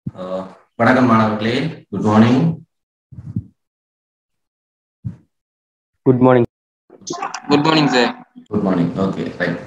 Uh, வணக்கம் மாணவர்களே good morning good morning good morning sir good morning okay right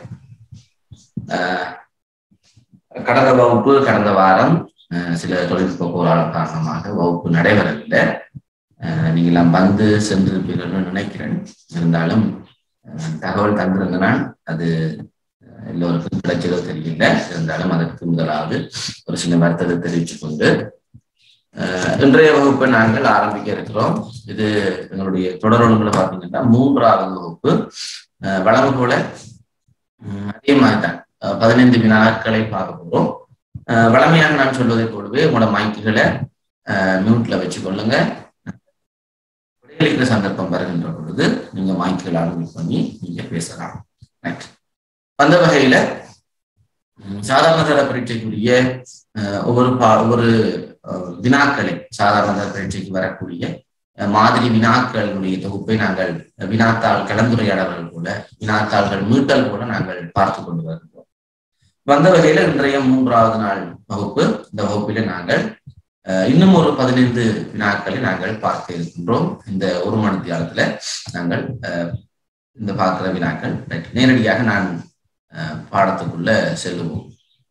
கடந்த வகுப்பு கடந்த வாரம் uh, சில தொழில்நுட்ப கோளாறு காரணமாக வகுப்பு நடைபெறவில்லை uh, நீங்களாம் வந்து சென்றிருப்பீர்கள்னு நினைக்கிறேன் இருந்தாலும் uh, தகவல் தந்திருந்தனால் அது uh, எல்லோருக்கும் கிடைச்சதோ தெரியல இருந்தாலும் அதற்கு முதலாவது ஒரு சில வருத்தத்தை தெரிவித்துக் கொண்டு அஹ் இன்றைய வகுப்பை நாங்கள் ஆரம்பிக்க இருக்கிறோம் இது எங்களுடைய தொடர் ஒழுங்குல பார்த்தீங்கன்னா மூன்றாவது வகுப்பு அஹ் வழங்கு போல உம் அதே மாதிரி தான் அஹ் பதினைந்து வினாக்களை பார்க்க போறோம் அஹ் வழமையாக நான் சொல்வதை போலவே உங்களோட மைக்குகளை மியூட்ல வச்சு கொள்ளுங்க விடையளிக்கிற சந்தர்ப்பம் வருகின்ற பொழுது நீங்க மைக்குகளை அனுமதி பண்ணி நீங்க பேசலாம் ரைட் அந்த வகையில உம் சாதாரண தர பரீட்சைக்குரிய அஹ் ஒவ்வொரு பா ஒவ்வொரு அஹ் வினாக்களை சாதாரண தர பரீட்சைக்கு வரக்கூடிய அஹ் மாதிரி வினாக்களுடைய தொகுப்பை நாங்கள் வினாத்தாள் கலந்துரையாடல்கள் போல வினாத்தாள்கள் மீட்டல் போல நாங்கள் பார்த்து கொண்டு வருகிறோம் வந்த வகையில இன்றைய மூன்றாவது நாள் வகுப்பு இந்த வகுப்பில நாங்கள் அஹ் இன்னும் ஒரு பதினைந்து வினாக்களை நாங்கள் பார்க்க இருக்கின்றோம் இந்த ஒரு மணி தியாலத்துல நாங்கள் அஹ் இந்த பார்க்கிற வினாக்கள் right. நேரடியாக நான் அஹ் பாடத்துக்குள்ள செல்லுவோம்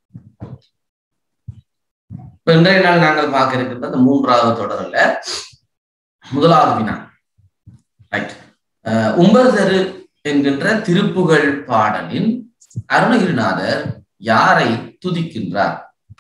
இப்ப இன்றைய நாள் நாங்கள் பார்க்க இருக்கின்ற அந்த மூன்றாவது தொடரில் முதலாவது வினா ரைட் உம்பர்தரு என்கின்ற திருப்புகழ் பாடலின் அருணகிரிநாதர் யாரை துதிக்கின்றார்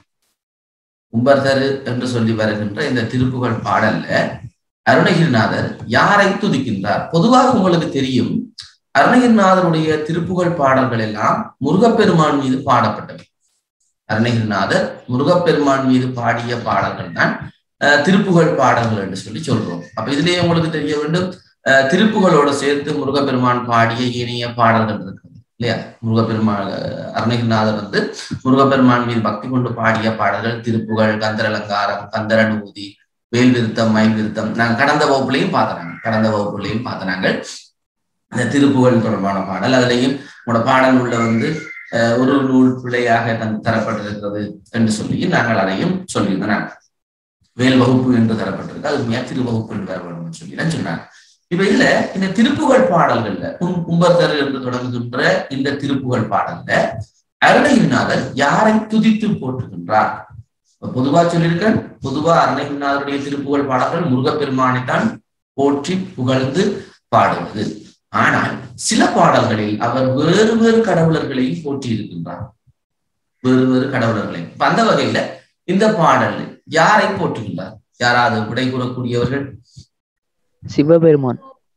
உம்பர்தரு என்று சொல்லி வருகின்ற இந்த திருப்புகழ் பாடல்ல அருணகிரிநாதர் யாரை துதிக்கின்றார் பொதுவாக உங்களுக்கு தெரியும் அருணகிரிநாதருடைய திருப்புகழ் பாடல்கள் எல்லாம் முருகப்பெருமான் மீது பாடப்பட்டவை அருணகிரிநாதர் முருகப்பெருமான் மீது பாடிய பாடல்கள் தான் அஹ், திருப்புகழ் பாடல்கள் என்று சொல்லி சொல்றோம் அப்ப இதுலயே உங்களுக்கு தெரிய வேண்டும் அஹ், திருப்புகளோட சேர்த்து முருகப்பெருமான் பாடிய இனிய பாடல்கள் இருக்கிறது இல்லையா முருகப்பெருமான் அஹ், அருணகிரிநாதர் வந்து முருகப்பெருமான் மீது பக்தி கொண்டு பாடிய பாடல்கள் திருப்புகழ் கந்தரலங்காரம் கந்தரநூதி வேல் விருத்தம் மயில் விருத்தம் நாங்க கடந்த வகுப்புலையும் பார்த்தனாங்க கடந்த வகுப்புலையும் பார்த்தனாங்க இந்த திருப்புகழ் தொடர்பான பாடல் அதுலயும் உங்களோட பாடல் உள்ள வந்து அஹ், ஒரு நூல் பிழையாக தன் தரப்பட்டிருக்கிறது என்று சொல்லி நாங்கள் அதையும் சொல்லியிருந்தோம் வேல் வகுப்பு என்று தரப்பட்டிருக்கு அது உண்மையா திரு வகுப்பு என்று தர வேண்டும் சொல்லி தான் சொன்னாங்க இப்ப இதுல இந்த திருப்புகழ் பாடல்கள்ல உம் கும்பர்தர் என்று தொடங்குகின்ற இந்த திருப்புகழ் பாடல்ல அருணகிரிநாதர் யாரை துதித்து போற்றுகின்றார் இப்ப பொதுவா சொல்லியிருக்கேன் பொதுவா அருணகிரிநாதருடைய திருப்புகழ் பாடல்கள் முருகப்பெருமானைத்தான் போற்றி புகழ்ந்து பாடுவது ஆனால் சில பாடல்களில் அவர் வேறு வேறு கடவுளர்களையும் போற்றி இருக்கின்றார் வேறு வேறு கடவுளர்களையும் இப்ப அந்த வகையில இந்த பாடல் யாரை போற்றுகின்றார் யாராவது விடை கூறக்கூடியவர்கள் சிவபெருமான்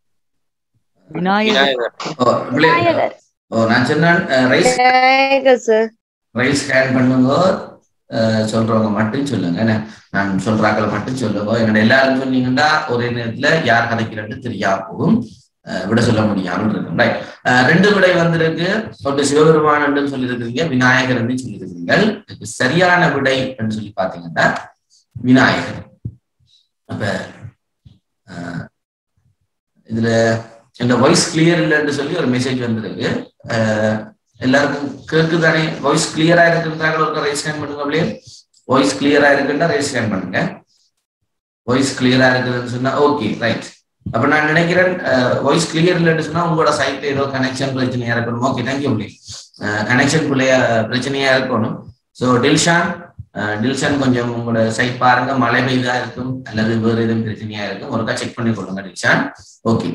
விநாயகர் ஓ, விளை- விநாயகர். ஓ நான் சொன்னேன் raise Vinayagar sir raise hand பண்ணுங்க அஹ், சொல்றவங்க மட்டும் சொல்லுங்க என்ன நான் சொல்றாக்களை மட்டும் சொல்லுங்க என்னோட எல்லாரும் சொன்னீங்கன்னா ஒரே நேரத்துல யார் கதைக்கிறன்னு தெரியாம போகும் அஹ், விட சொல்ல முடியாமல் இருக்கும் ரைட் ரெண்டு விடை வந்திருக்கு ஒன்று சிவபெருமான் என்று சொல்லியிருக்கிறீங்க விநாயகர் என்று சொல்லியிருக்கிறீங்க இதுக்கு சரியான விடை என்று சொல்லி பாத்தீங்கன்னா விநாயகர் அப்ப அஹ், இதுல இந்த வாய்ஸ் கிளியர் இல்லைன்னு சொல்லி ஒரு மெசேஜ் வந்திருக்கு அஹ், எல்லாருக்கும் கேக்குதானே வாய்ஸ் கிளியரா இருக்குன்றாங்க ஒரு ரைஸ் ஹேண்ட் பண்ணுங்க அப்படியே வாய்ஸ் கிளியரா இருக்குன்னா ரைஸ் ஹேண்ட் பண்ணுங்க வாய்ஸ் கிளியரா இருக்குதுன்னு சொன்னா ஓகே ரைட் அப்ப நான் நினைக்கிறேன் வாய்ஸ் கிளியர் இல்லைன்னு சொன்னா உங்களோட சைட்ல ஏதோ கனெக்ஷன் பிரச்சனையா இருக்கணும் ஓகே தேங்க்யூ அப்படி கனெக்ஷன் பிள்ளையா பிரச்சனையா இருக்கணும் ஸோ டில்ஷான் அஹ், டில்ஷான் கொஞ்சம் உங்களோட சைட் பாருங்க மழை பெய்தா இருக்கும் அல்லது வேறு எதுவும் பிரச்சனையா இருக்கும் ஒருக்கா செக் பண்ணி கொள்ளுங்க டில்ஷான் ஓகே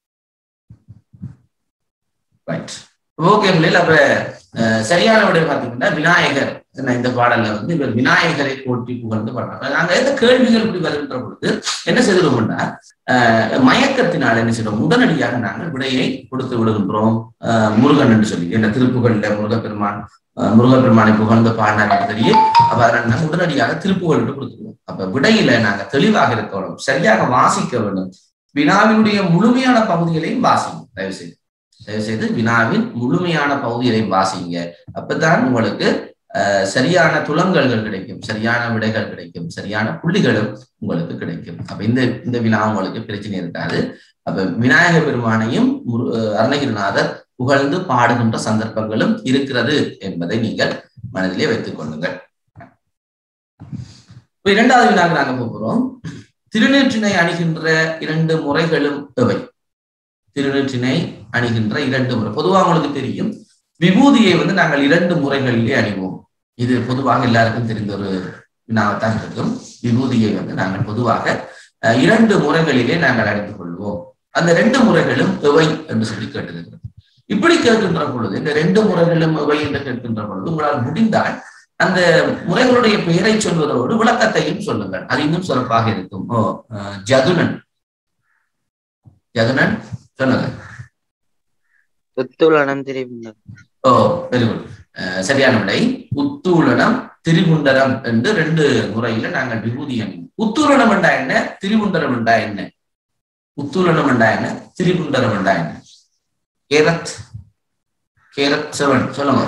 ரைட் ஓகே பிள்ளைகள் அப்ப அஹ், சரியான விடை பார்த்தீங்கன்னா விநாயகர் என்ன இந்த பாடல்ல வந்து இவர் விநாயகரை போற்றி புகழ்ந்து பாடுறாங்க நாங்க எந்த கேள்விகள் இப்படி வருகின்ற பொழுது என்ன செய்கிறோம்னா அஹ், மயக்கத்தினால் என்ன செய்யறோம் உடனடியாக நாங்கள் விடையை கொடுத்து விடுகின்றோம் அஹ், முருகன் என்று சொல்லி என்ன திருப்புகள்ல முருகப்பெருமான் அஹ், முருகப்பெருமானை புகழ்ந்து பாடினார் என்று தெரியும் அப்ப அதனால நாங்க உடனடியாக திருப்புகழ் என்று கொடுத்துருவோம் அப்ப விடையில நாங்க தெளிவாக இருக்க வேண்டும் சரியாக வாசிக்க வேண்டும் வினாவினுடைய முழுமையான பகுதிகளையும் வாசிங்க தயவு செய்து தயவு செய்து வினாவின் முழுமையான பகுதிகளை வாசிங்க அப்பதான் உங்களுக்கு அஹ், சரியான துலங்கல்கள் கிடைக்கும் சரியான விடைகள் கிடைக்கும் சரியான புள்ளிகளும் உங்களுக்கு கிடைக்கும் அப்ப இந்த இந்த வினா உங்களுக்கு பிரச்சனை இருக்காது அப்ப விநாயக பெருமானையும் முரு- அஹ், அருணகிரிநாதர் புகழ்ந்து பாடுகின்ற சந்தர்ப்பங்களும் இருக்கிறது என்பதை நீங்கள் மனதிலே வைத்துக் கொள்ளுங்கள் இப்ப இரண்டாவது வினாக்கு நாங்க போகிறோம் திருநீற்றினை அணிகின்ற இரண்டு முறைகளும் எவை திருநீற்றினை அணிகின்ற இரண்டு முறை பொதுவாக உங்களுக்கு தெரியும் விபூதியை வந்து நாங்கள் இரண்டு முறைகளிலே அணிவோம் இது பொதுவாக எல்லாருக்கும் தெரிந்த ஒரு வினாவைத்தான் இருக்கும் விபூதியை வந்து நாங்கள் பொதுவாக அஹ், இரண்டு முறைகளிலே நாங்கள் அணிந்து கொள்வோம் அந்த ரெண்டு முறைகளும் எவை என்று சொல்லி கேட்டிருக்கிறது இப்படி கேட்கின்ற பொழுது இந்த ரெண்டு முறைகளும் எவை என்று கேட்கின்ற பொழுது உங்களால் முடிந்தால் அந்த முறைகளுடைய பெயரை சொல்வதோடு விளக்கத்தையும் சொல்லுங்கள் அது இன்னும் சிறப்பாக இருக்கும் ஓ அஹ், ஜதுனன் ஜதுனன் சொல்லுங்க உத்துலனம் திரிபுண்டம் ஓ வெரி குட் சரியான விடை உத்தூலனம் திரிகுண்டரம் என்று ரெண்டு முறையில நாங்கள் விபூதி அணிவோம் உத்தூலனம் என்றா என்ன திரிகுண்டரம் என்றா என்ன உத்தூலனம் என்றா என்ன திரிகுண்டரம் என்றா என்ன கேரத் கேரத் செவன் சொல்லுங்க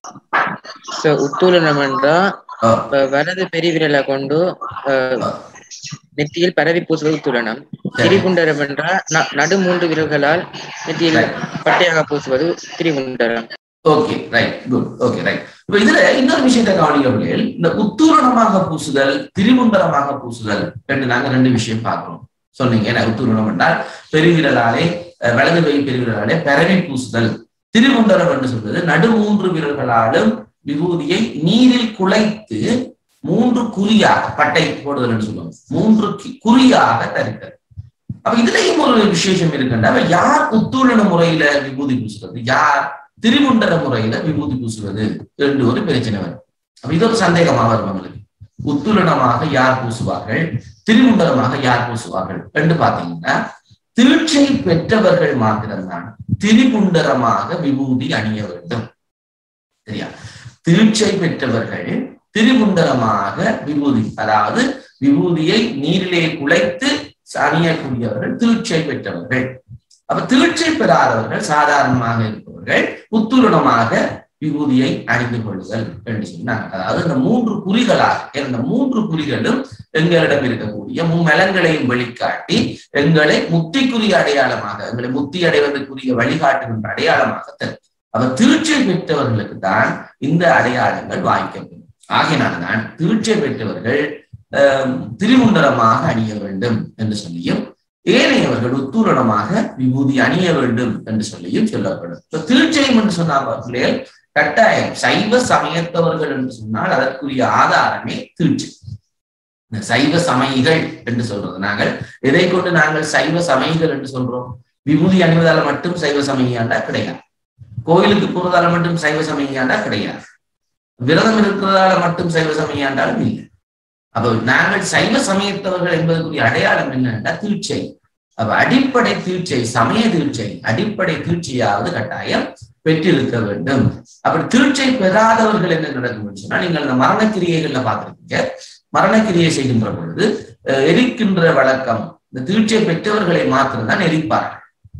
ஸோ உத்துலனம் என்றா ஓ, அஹ், வலது பெருவிரலை கொண்டு அஹ், ஓ, நெத்தியில் பரவி பூசுவது உத்துலனம் சரி. திரிபுண்டரம் என்றா ந- நடு மூன்று விரல்களால் நெத்தியில் Right. பட்டையாக பூசுவது திரிபுண்டரம் okay right good okay right இப்ப இதுல இன்னொரு விஷயத்தை கவனிக்கவில்லை இந்த உத்தூரணமாக பூசுதல் திரிபுண்டரமாக பூசுதல் ரெண்டு நாங்க ரெண்டு விஷயம் பார்க்கிறோம் சொன்னீங்க என்ன உத்தூரணம் என்றால் பெருவிரலாலே அஹ், வலது கை பெருவிரலாலே பரவி பூசுதல் திரிபுண்டரம் என்று சொல்வது நடு மூன்று விரல்களாலும் விபூதியை நீரில் குலைத்து மூன்று குறியாக பட்டை போடுதல் என்று சொல்லுவாங்க மூன்று கி- குறியாக தரித்தல் அப்ப இதுலயும் ஒரு விசேஷம் இருக்குன்னா அப்ப யார் உத்தூரண முறையில விபூதி பூசுறது யார் திரிமுண்டர முறையில விபூதி பூசுவது என்று ஒரு பிரச்சனை வரும் அப்ப இது ஒரு சந்தேகமா வரும் அவங்களுக்கு உத்துலனமாக யார் பூசுவார்கள் திரிமுண்டரமாக யார் பூசுவார்கள் என்று பாத்தீங்கன்னா தீட்சை பெற்றவர்கள் மாத்திரம்தான் திரிபுண்டரமாக விபூதி அணிய வேண்டும் சரியா தீட்சை பெற்றவர்கள் திரிபுண்டரமாக விபூதி அதாவது விபூதியை நீரிலே குலைத்து அணியக்கூடியவர்கள் தீட்சை பெற்றவர்கள் அப்ப தீட்சை பெறாதவர்கள் சாதாரணமாக இருப்பவர்கள் உத்துலனமாக விபூதியை அணிந்து கொள்ளுதல் என்று சொன்னாங்க அதாவது இந்த மூன்று குறிகளாக இந்த மூன்று குறிகளும் எங்களிடம் இருக்கக்கூடிய மும்மலங்களையும் வெளிக்காட்டி எங்களை முத்திக்குரிய அடையாளமாக எங்களை முத்தி அடைவதற்குரிய வழிகாட்டுகின்ற அடையாளமாக தரும் அப்ப தீட்சை பெற்றவர்களுக்கு தான் இந்த அடையாளங்கள் வாய்க்கப்படும் ஆகினால்தான் தீட்சை பெற்றவர்கள் ஆஹ், திரிமுண்டரமாக அணிய வேண்டும் என்று சொல்லியும் ஏனையவர்கள் உத்தூரணமாக விபூதி அணிய வேண்டும் என்று சொல்லியும் சொல்லப்படும் இப்ப தீட்சையம் என்று சொன்னார்களே கட்டாயம் சைவ சமயத்தவர்கள் என்று சொன்னால் அதற்குரிய ஆதாரமே தீட்சை இந்த சைவ சமயிகள் என்று சொல்றது நாங்கள் எதை கொண்டு நாங்கள் சைவ சமயிகள் என்று சொல்றோம் விபூதி அணிவதால மட்டும் சைவ சமயியாண்டா கிடையாது கோயிலுக்கு போறதால மட்டும் சைவ சமயியாண்டா கிடையாது விரதம் இருக்கிறதால மட்டும் சைவ சமயியாண்டாலும் இல்லை அப்ப நாங்கள் சைவ சமயத்தவர்கள் என்பதற்குரிய அடையாளம் என்னன்னா தீட்சை அப்ப அடிப்படை தீட்சை சமய தீட்சை அடிப்படை தீட்சையாவது கட்டாயம் பெற்றிருக்க வேண்டும் அப்படி தீட்சை பெறாதவர்கள் என்ன நடக்கும் சொன்னா நீங்கள் இந்த மரணக்கிரியைகள்ல பார்த்திருக்கீங்க மரணக்கிரியை செய்கின்ற பொழுது அஹ், எரிக்கின்ற வழக்கம் இந்த தீட்சை பெற்றவர்களை மாத்திரம்தான் எரிப்பார்கள்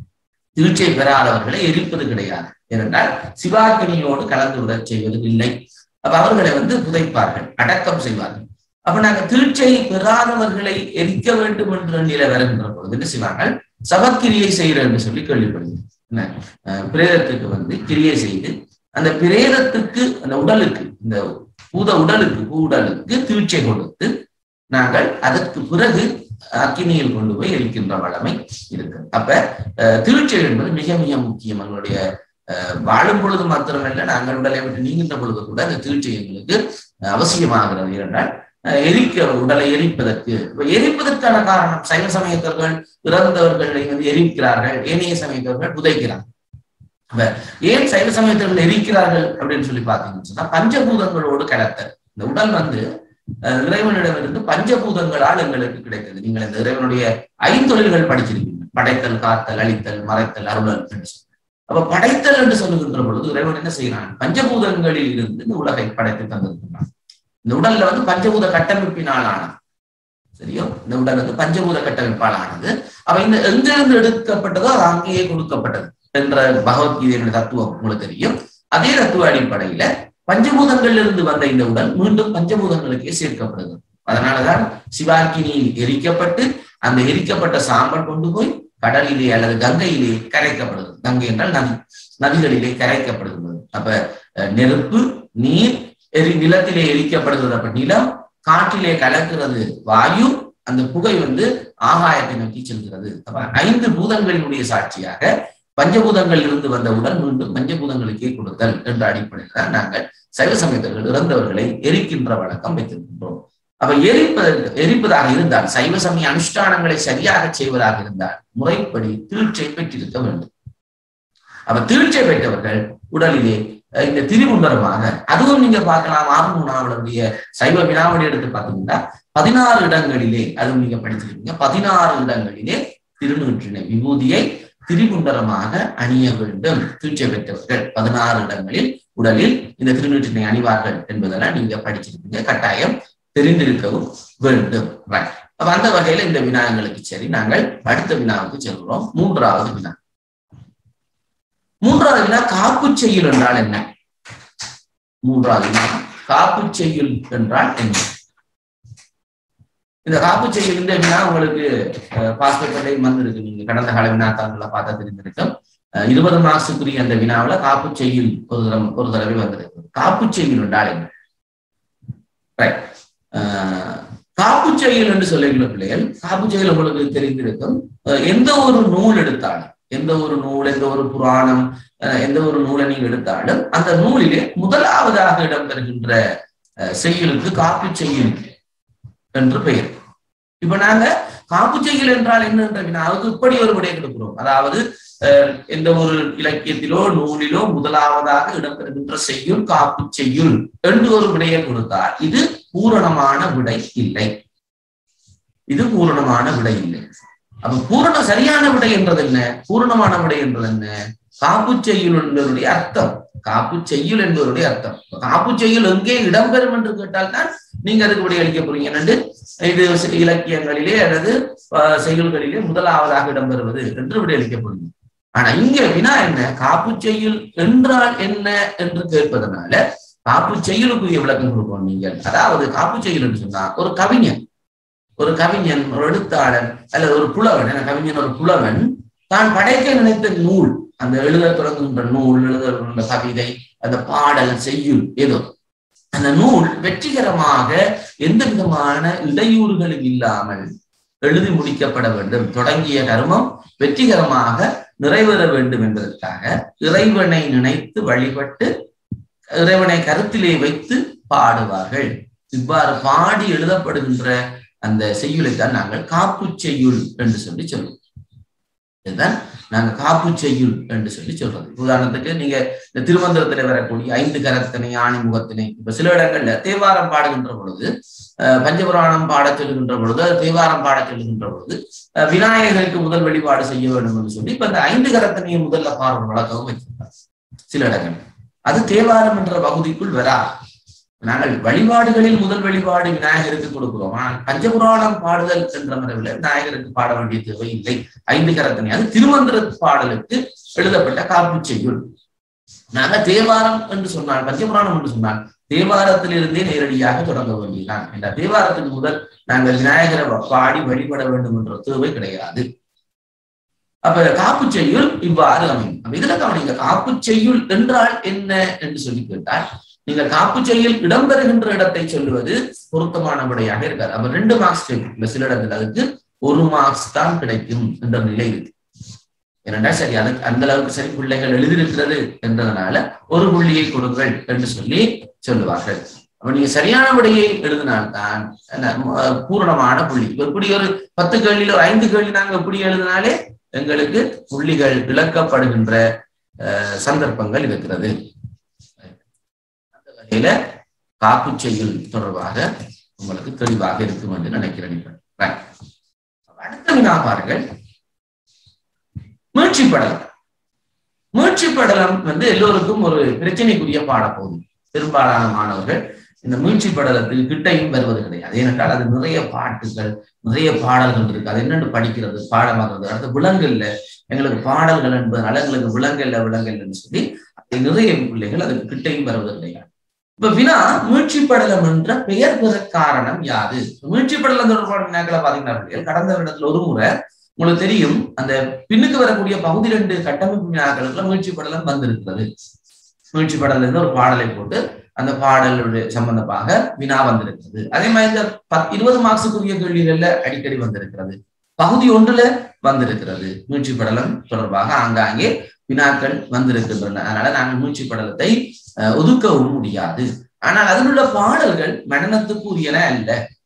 தீட்சை பெறாதவர்களை எரிப்பது கிடையாது ஏனென்றால் சிவாக்கினியோடு கலந்து விடச் செய்வது இல்லை அப்ப அவர்களை வந்து புதைப்பார்கள் அடக்கம் செய்வார்கள் அப்ப நாங்க தீட்சை பெறாதவர்களை எரிக்க வேண்டும் என்ற நிலை வருகின்ற பொழுது என்ன செய்வார்கள் சவக்கிரியை செய்யற என்று சொல்லி கேள்விப்படுகிறோம் என்ன அஹ் பிரேதத்துக்கு வந்து கிரியை செய்து அந்த பிரேதத்துக்கு அந்த உடலுக்கு இந்த பூத உடலுக்கு பூ உடலுக்கு தீட்சை கொடுத்து நாங்கள் அதற்கு பிறகு அக்கினியில் கொண்டு போய் எரிக்கின்ற வளமை இருக்கு அப்ப அஹ், தீட்சை என்பது மிக மிக முக்கியம் எங்களுடைய அஹ், வாழும் பொழுது மாத்திரமல்ல நாங்கள் உடலை விட்டு நீங்கின்ற பொழுது கூட அந்த தீட்சை எங்களுக்கு அஹ், அவசியமாகிறது என்றால் அஹ், எரிக்க உடலை எரிப்பதற்கு இப்ப எரிப்பதற்கான காரணம் சைவ சமயத்தவர்கள் இறந்தவர்களை வந்து எரிக்கிறார்கள் ஏனைய சமயத்தவர்கள் புதைக்கிறார்கள் அப்ப ஏன் சைவ சமயத்தவர்கள் எரிக்கிறார்கள் அப்படின்னு சொல்லி பார்த்தீங்கன்னு சொன்னா பஞ்சபூதங்களோடு கலத்தல் இந்த உடல் வந்து அஹ், இறைவனிடமிருந்து பஞ்சபூதங்களால் எங்களுக்கு கிடைத்தது நீங்கள் இந்த இறைவனுடைய ஐந்தொழில்கள் படிச்சிருக்கீங்க படைத்தல் காத்தல் அழித்தல் மறைத்தல் அருளல் என்று சொல்லி. அப்ப படைத்தல் என்று சொல்லுகின்ற பொழுது இறைவன் என்ன செய்யறான் பஞ்சபூதங்களில் இருந்து இந்த உலகை படைத்து தந்திருக்கிறான் இந்த உடல்ல வந்து பஞ்சபூத கட்டமைப்பினால் ஆனது சரியோ இந்த உடல் வந்து பஞ்சபூத கட்டமைப்பால் ஆனது அப்ப இந்த எங்கிருந்து எடுக்கப்பட்டதோ அது அங்கேயே கொடுக்கப்பட்டது என்ற பகவத்கீதையினுடைய தத்துவம் உங்களுக்கு தெரியும் அதே தத்துவ அடிப்படையில பஞ்சபூதங்களில் இருந்து வந்த இந்த உடல் மீண்டும் பஞ்சபூதங்களுக்கே சேர்க்கப்படுது அதனாலதான் சிவாக்கினியில் எரிக்கப்பட்டு அந்த எரிக்கப்பட்ட சாம்பல் கொண்டு போய் கடலிலே அல்லது கங்கையிலே கரைக்கப்படுது கங்கை என்றால் நதி நதிகளிலே கரைக்கப்படுகிறது அப்ப அஹ், நெருப்பு நீர் எரி நிலத்திலே எரிக்கப்படுகிறது அப்ப நிலம் காற்றிலே கலக்கிறது வாயு அந்த புகை வந்து ஆகாயத்தை நோக்கி செல்கிறது அப்ப ஐந்து பூதங்களினுடைய சாட்சியாக பஞ்சபூதங்கள் இருந்து வந்த உடல் மீண்டும் பஞ்சபூதங்களுக்கே கொடுத்தல் என்ற அடிப்படையில் தான் நாங்கள் சைவ சமயத்தர்கள் இறந்தவர்களை எரிக்கின்ற வழக்கம் வைத்திருக்கின்றோம் அப்ப எரிப்பதற்கு எரிப்பதாக இருந்தால் சைவ சமய அனுஷ்டானங்களை சரியாக செய்வதாக இருந்தால் முறைப்படி தீட்சை பெற்றிருக்க வேண்டும் அப்ப தீட்சை பெற்றவர்கள் உடலிலே அஹ், இந்த திரிபுண்டரமாக அதுவும் நீங்க பார்க்கலாம் ஆறுமுனாவளுடைய சைவ வினாவளி எடுத்து பார்த்தீங்கன்னா பதினாறு இடங்களிலே அதுவும் நீங்க படிச்சிருக்கீங்க பதினாறு இடங்களிலே திருநூற்றினை விபூதியை திரிகுண்டரமாக அணிய வேண்டும் தீட்சை பெற்றவர்கள் பதினாறு இடங்களில் உடலில் இந்த திருநூற்றினை அணிவார்கள் என்பதெல்லாம் நீங்க படிச்சிருப்பீங்க கட்டாயம் தெரிந்திருக்கவும் வேண்டும் Right. அப்ப அந்த வகையில இந்த வினாங்களுக்கு சரி நாங்கள் அடுத்த வினாவுக்கு செல்கிறோம் மூன்றாவது வினா மூன்றாவது வினா காப்பு செய்யுள் என்றால் என்ன மூன்றாவது வினா காப்பு செய்யுள் என்றால் என்ன இந்த காப்பு செய்யுள் இந்த வினா உங்களுக்கு பாஸ்பேட்டையும் வந்திருக்கு நீங்க கடந்த கால வினாத்தாள்களை பார்த்தா தெரிஞ்சிருக்கும் அஹ், இருபது மார்க்ஸுக்குரிய அந்த வினாவுல காப்பு செய்யுள் ஒரு தடவை ஒரு தடவை வந்திருக்கு காப்பு செய்யுள் என்றால் என்ன ரைட் காப்பு செயல் என்று சொல்லுகிற பிள்ளைகள் காப்பு செயல் உங்களுக்கு தெரிந்திருக்கும் அஹ் எந்த ஒரு நூல் எடுத்தாலும் எந்த ஒரு நூல் எந்த ஒரு புராணம் அஹ் எந்த ஒரு நூலை நீங்க எடுத்தாலும் அந்த நூலிலே முதலாவதாக இடம்பெறுகின்ற அஹ், செய்யுளுக்கு காப்பு செய்யுள் என்று பெயர் இப்ப நாங்க காப்பு செய்யுள் என்றால் என்ன என்ற வினாவுக்கு இப்படி ஒரு விடை கொடுக்கிறோம் அதாவது அஹ், எந்த ஒரு இலக்கியத்திலோ நூலிலோ முதலாவதாக இடம்பெறுகின்ற செய்யுள் காப்பு செய்யுள் என்று ஒரு விடையை கொடுத்தால் இது பூரணமான விடை இல்லை இது பூரணமான விடை இல்லை அப்ப பூரண சரியான விடை என்றது என்ன பூரணமான விடை என்றது என்ன காப்பு செய்யுள் என்பவருடைய அர்த்தம் காப்பு செய்யுள் என்பவருடைய அர்த்தம் காப்பு செய்யுள் எங்கே இடம்பெறும் என்று கேட்டால் தான் நீங்க அதுக்கு விடை அளிக்க போறீங்க என்னண்டு இது இலக்கியங்களிலே அல்லது அஹ், செய்யுள்களிலே முதலாவதாக இடம்பெறுவது என்று விடை அளிக்க போறீங்க ஆனா இங்க வினா என்ன காப்பு செய்யுள் என்றால் என்ன என்று கேட்பதனால காப்பு செய்யுளுக்குரிய விளக்கம் கொடுப்போம் நீங்கள் அதாவது காப்பு செய்யுள் என்று சொன்னா ஒரு கவிஞன் ஒரு கவிஞன் ஒரு எழுத்தாளன் அல்லது ஒரு புலவன் என கவிஞன் ஒரு புலவன் தான் படைக்க நினைத்த நூல் அந்த எழுத தொடங்குகின்ற நூல் எழுதுகின்ற கவிதை அந்த பாடல் செய்யுள் ஏதோ அந்த நூல் வெற்றிகரமாக எந்த விதமான இடையூறுகளும் இல்லாமல் எழுதி முடிக்கப்பட வேண்டும் தொடங்கிய கர்மம் வெற்றிகரமாக நிறைவேற வேண்டும் என்பதற்காக இறைவனை நினைத்து வழிபட்டு இறைவனை கருத்திலே வைத்து பாடுவார்கள் இவ்வாறு பாடி எழுதப்படுகின்ற அந்த செய்யுளைத்தான் நாங்கள் காப்பு செய்யுள் என்று சொல்லி சொல்லுவோம் இதுதான் நாங்க காப்பு செய்யுள் என்று சொல்லி சொல்றது உதாரணத்துக்கு நீங்க இந்த திருமந்திரத்துல வரக்கூடிய ஐந்து கரத்தினை ஆணி முகத்தினை இப்ப சில இடங்கள்ல தேவாரம் பாடுகின்ற பொழுது அஹ், பஞ்சபுராணம் பாடச் சொல்லுகின்ற பொழுது அது தேவாரம் பாடச் சொல்லுகின்ற பொழுது அஹ், விநாயகருக்கு முதல் வழிபாடு செய்ய வேண்டும் என்று சொல்லி இப்ப இந்த ஐந்து கரத்தினையும் முதல்ல பாடுற வழக்கம் வைத்திருந்தார் சில இடங்கள் அது தேவாரம் என்ற பகுதிக்குள் வரா நாங்கள் வழிபாடுகளில் முதல் வழிபாடு விநாயகருக்கு கொடுக்கிறோம் ஆனால் பஞ்சபுராணம் பாடுதல் என்ற மரபில் விநாயகருக்கு பாட வேண்டிய தேவை இல்லை ஐந்து கரத்தனை அது திருமந்திர பாடலுக்கு எழுதப்பட்ட காப்பு செய்யுள் நாங்க தேவாரம் என்று சொன்னால் பஞ்சபுராணம் என்று சொன்னால் தேவாரத்திலிருந்தே நேரடியாக தொடங்க வேண்டியதான் என்ற தேவாரத்துக்கு முதல் நாங்கள் விநாயகரை பாடி வழிபட வேண்டும் என்ற தேவை கிடையாது அப்ப காப்பு செய்யுள் இவ்வாறு அமையும் அப்ப இதுல கவனிங்க காப்பு செய்யுள் என்றால் என்ன என்று சொல்லி கேட்டால் நீங்கள் காப்பு செய்யுள் இடம்பெறுகின்ற இடத்தை சொல்லுவது பொருத்தமான விடையாக இருக்காது அப்ப ரெண்டு மார்க்ஸ் இல்ல சில இடத்துல அதுக்கு ஒரு மார்க்ஸ் தான் கிடைக்கும் என்ற நிலை இருக்கு ஏனென்றா சரி அதுக்கு அந்த அளவுக்கு சரி பிள்ளைகள் எழுதியிருக்கிறது என்றதுனால ஒரு புள்ளியை கொடுங்கள் என்று சொல்லி சொல்லுவார்கள் அப்ப நீங்க சரியான விடையை எழுதினால்தான் என்ன, அஹ், பூரணமான புள்ளி இப்ப இப்படி ஒரு பத்து கேள்வியில ஒரு ஐந்து கேள்வி நாங்க இப்படி எழுதினாலே எங்களுக்கு புள்ளிகள் இழக்கப்படுகின்ற அஹ், சந்தர்ப்பங்கள் இருக்கிறது அந்த வகையில காப்பு செய்யுள் தொடர்பாக உங்களுக்கு தெளிவாக இருக்கும் என்று நினைக்கிறேன் இப்ப. Right. அடுத்த வினா பாருங்கள் மீட்சி படலம் மீட்சி படலம் வந்து எல்லோருக்கும் ஒரு பிரச்சனைக்குரிய பாடப்போகுது பெரும்பாலான மாணவர்கள் இந்த மீட்சி படலத்துக்கு கிட்டையும் வருவது கிடையாது ஏனென்றால் அது நிறைய பாட்டுகள் நிறைய பாடல்கள் இருக்கு அது என்னென்னு படிக்கிறது பாடமாகிறது அடுத்து விலங்கல்ல எங்களுக்கு பாடல்கள் என்பதனால எங்களுக்கு விலங்கல்ல விலங்கல்னு சொல்லி அதை நிறைய பிள்ளைகள் அதுக்கு கிட்டையும் வருவது கிடையாது இப்ப வினா மீட்சி படலம் என்ற பெயர் பெற காரணம் யாது மீட்சி படலம் தொடர்பான வினாக்களை பாத்தீங்கன்னா பிள்ளைகள் கடந்த இடத்துல ஒரு முறை உங்களுக்கு தெரியும் அந்த பின்னுக்கு வரக்கூடிய பகுதி ரெண்டு கட்டமைப்பு வினாக்களுக்குள்ள மீட்சி படலம் வந்திருக்கிறது மீட்சி படலம் இருந்து ஒரு பாடலை போட்டு அந்த பாடலுடைய சம்பந்தமாக வினா வந்திருக்கிறது அதே மாதிரி இந்த பத் இருபது மார்க்ஸுக்குரிய கேள்விகள்ல அடிக்கடி வந்திருக்கிறது பகுதி ஒன்றுல வந்திருக்கிறது மீட்சி படலம் தொடர்பாக ஆங்காங்கே வினாக்கள் வந்திருக்கின்றன அதனால நாங்கள் மீட்சி படலத்தை அஹ், ஒதுக்கவும் முடியாது ஆனால் அதில் உள்ள பாடல்கள் மனநத்துக்குரியன அல்ல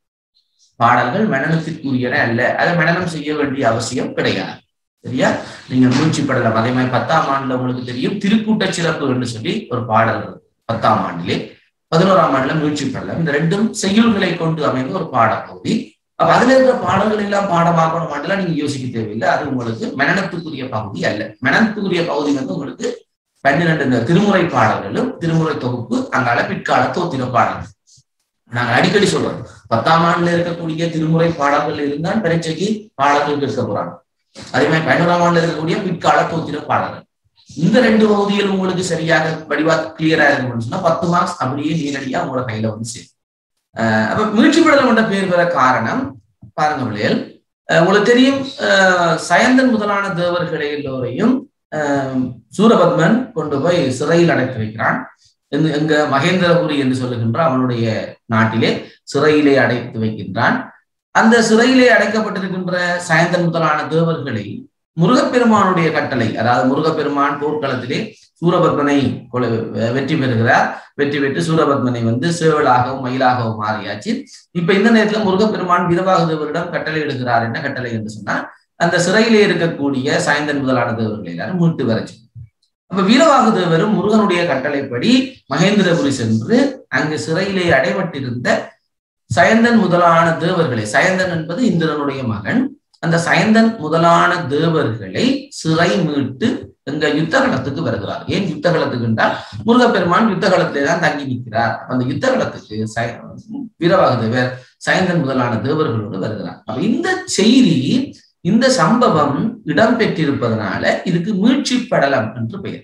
பாடல்கள் மனநத்திற்குரியன அல்ல அதை மனனம் செய்ய வேண்டிய அவசியம் கிடையாது சரியா நீங்க மூச்சு படலம் அதே மாதிரி பத்தாம் ஆண்டுல உங்களுக்கு தெரியும் திருக்கூட்ட சிறப்பு என்று சொல்லி ஒரு பாடல் இருக்கு. பத்தாம் ஆண்டிலே பதினோராம் ஆண்டுல மூச்சு படலம் இந்த ரெண்டும் செய்யுள்களை கொண்டு அமைந்த ஒரு பாடப்பகுதி அப்ப அதுல இருக்கிற பாடல்கள் எல்லாம் பாடமாக்கணும் ஆண்டுல நீங்க யோசிக்க தேவையில்லை அது உங்களுக்கு மனநத்துக்குரிய பகுதி அல்ல மனநத்துக்குரிய பகுதி வந்து உங்களுக்கு பன்னிரண்டு இந்த திருமுறை பாடல்களும் திருமுறை தொகுப்பு அங்கால பிற்கால தோத்திர பாடல்கள் நாங்க அடிக்கடி சொல்றோம் பத்தாம் ஆண்டுல இருக்கக்கூடிய திருமுறை பாடல்கள் இருந்தால் பரீட்சைக்கு பாடல்கள் இருக்க போறாங்க அதே மாதிரி பதினோராம் ஆண்டுல இருக்கக்கூடிய பிற்கால தோத்திர பாடல்கள் இந்த ரெண்டு பகுதிகள் உங்களுக்கு சரியாக வடிவா கிளியரா இருக்கணும்னு சொன்னா பத்து மார்க்ஸ் அப்படியே நேரடியா உங்களோட கையில வந்து சேரும் அஹ் அப்ப மீட்சி படலம் என்ற பெயர் பெற காரணம் பாருங்க பிள்ளைகள் அஹ் உங்களுக்கு தெரியும் அஹ் சயந்தன் முதலான தேவர்களை எல்லோரையும் அஹ் சூரபத்மன் கொண்டு போய் சிறையில் அடைத்து வைக்கிறான் எங்க- எங்க மகேந்திரபுரி என்று சொல்லுகின்ற அவனுடைய நாட்டிலே சிறையிலே அடைத்து வைக்கின்றான் அந்த சிறையிலே அடைக்கப்பட்டிருக்கின்ற சயந்தன் முதலான தேவர்களை முருகப்பெருமானுடைய கட்டளை அதாவது முருகப்பெருமான் போர்க்களத்திலே சூரபத்மனை கொலை வெற்றி பெறுகிறார் வெற்றி பெற்று சூரபத்மனை வந்து சேவலாகவும் மயிலாகவும் மாறியாச்சு இப்ப இந்த நேரத்துல முருகப்பெருமான் வீரபாக தேவரிடம் கட்டளை இடுகிறார் என்ன கட்டளை என்று சொன்னா அந்த சிறையிலே இருக்கக்கூடிய சாயந்தன் முதலான தேவர்களை எல்லாரும் மீட்டு வரச்சு அப்ப வீரவாகு தேவரும் முருகனுடைய கட்டளைப்படி மகேந்திரபுரி சென்று அங்கு சிறையிலே அடைபட்டிருந்த சயந்தன் முதலான தேவர்களை சயந்தன் என்பது இந்திரனுடைய மகன் அந்த சயந்தன் முதலான தேவர்களை சிறை மீட்டு எங்க யுத்தகலத்துக்கு வருகிறார் ஏன் யுத்தகலத்துக்கு என்றால் முருகப்பெருமான் யுத்தகலத்திலே தான் தங்கி நிற்கிறார் அந்த யுத்தகலத்துக்கு சய வீரவாக தேவர் சயந்தன் முதலான தேவர்களோடு வருகிறார் அப்ப இந்த செய்தி இந்த சம்பவம் இடம்பெற்றிருப்பதனால இதுக்கு மீட்சி படலம் என்று பெயர்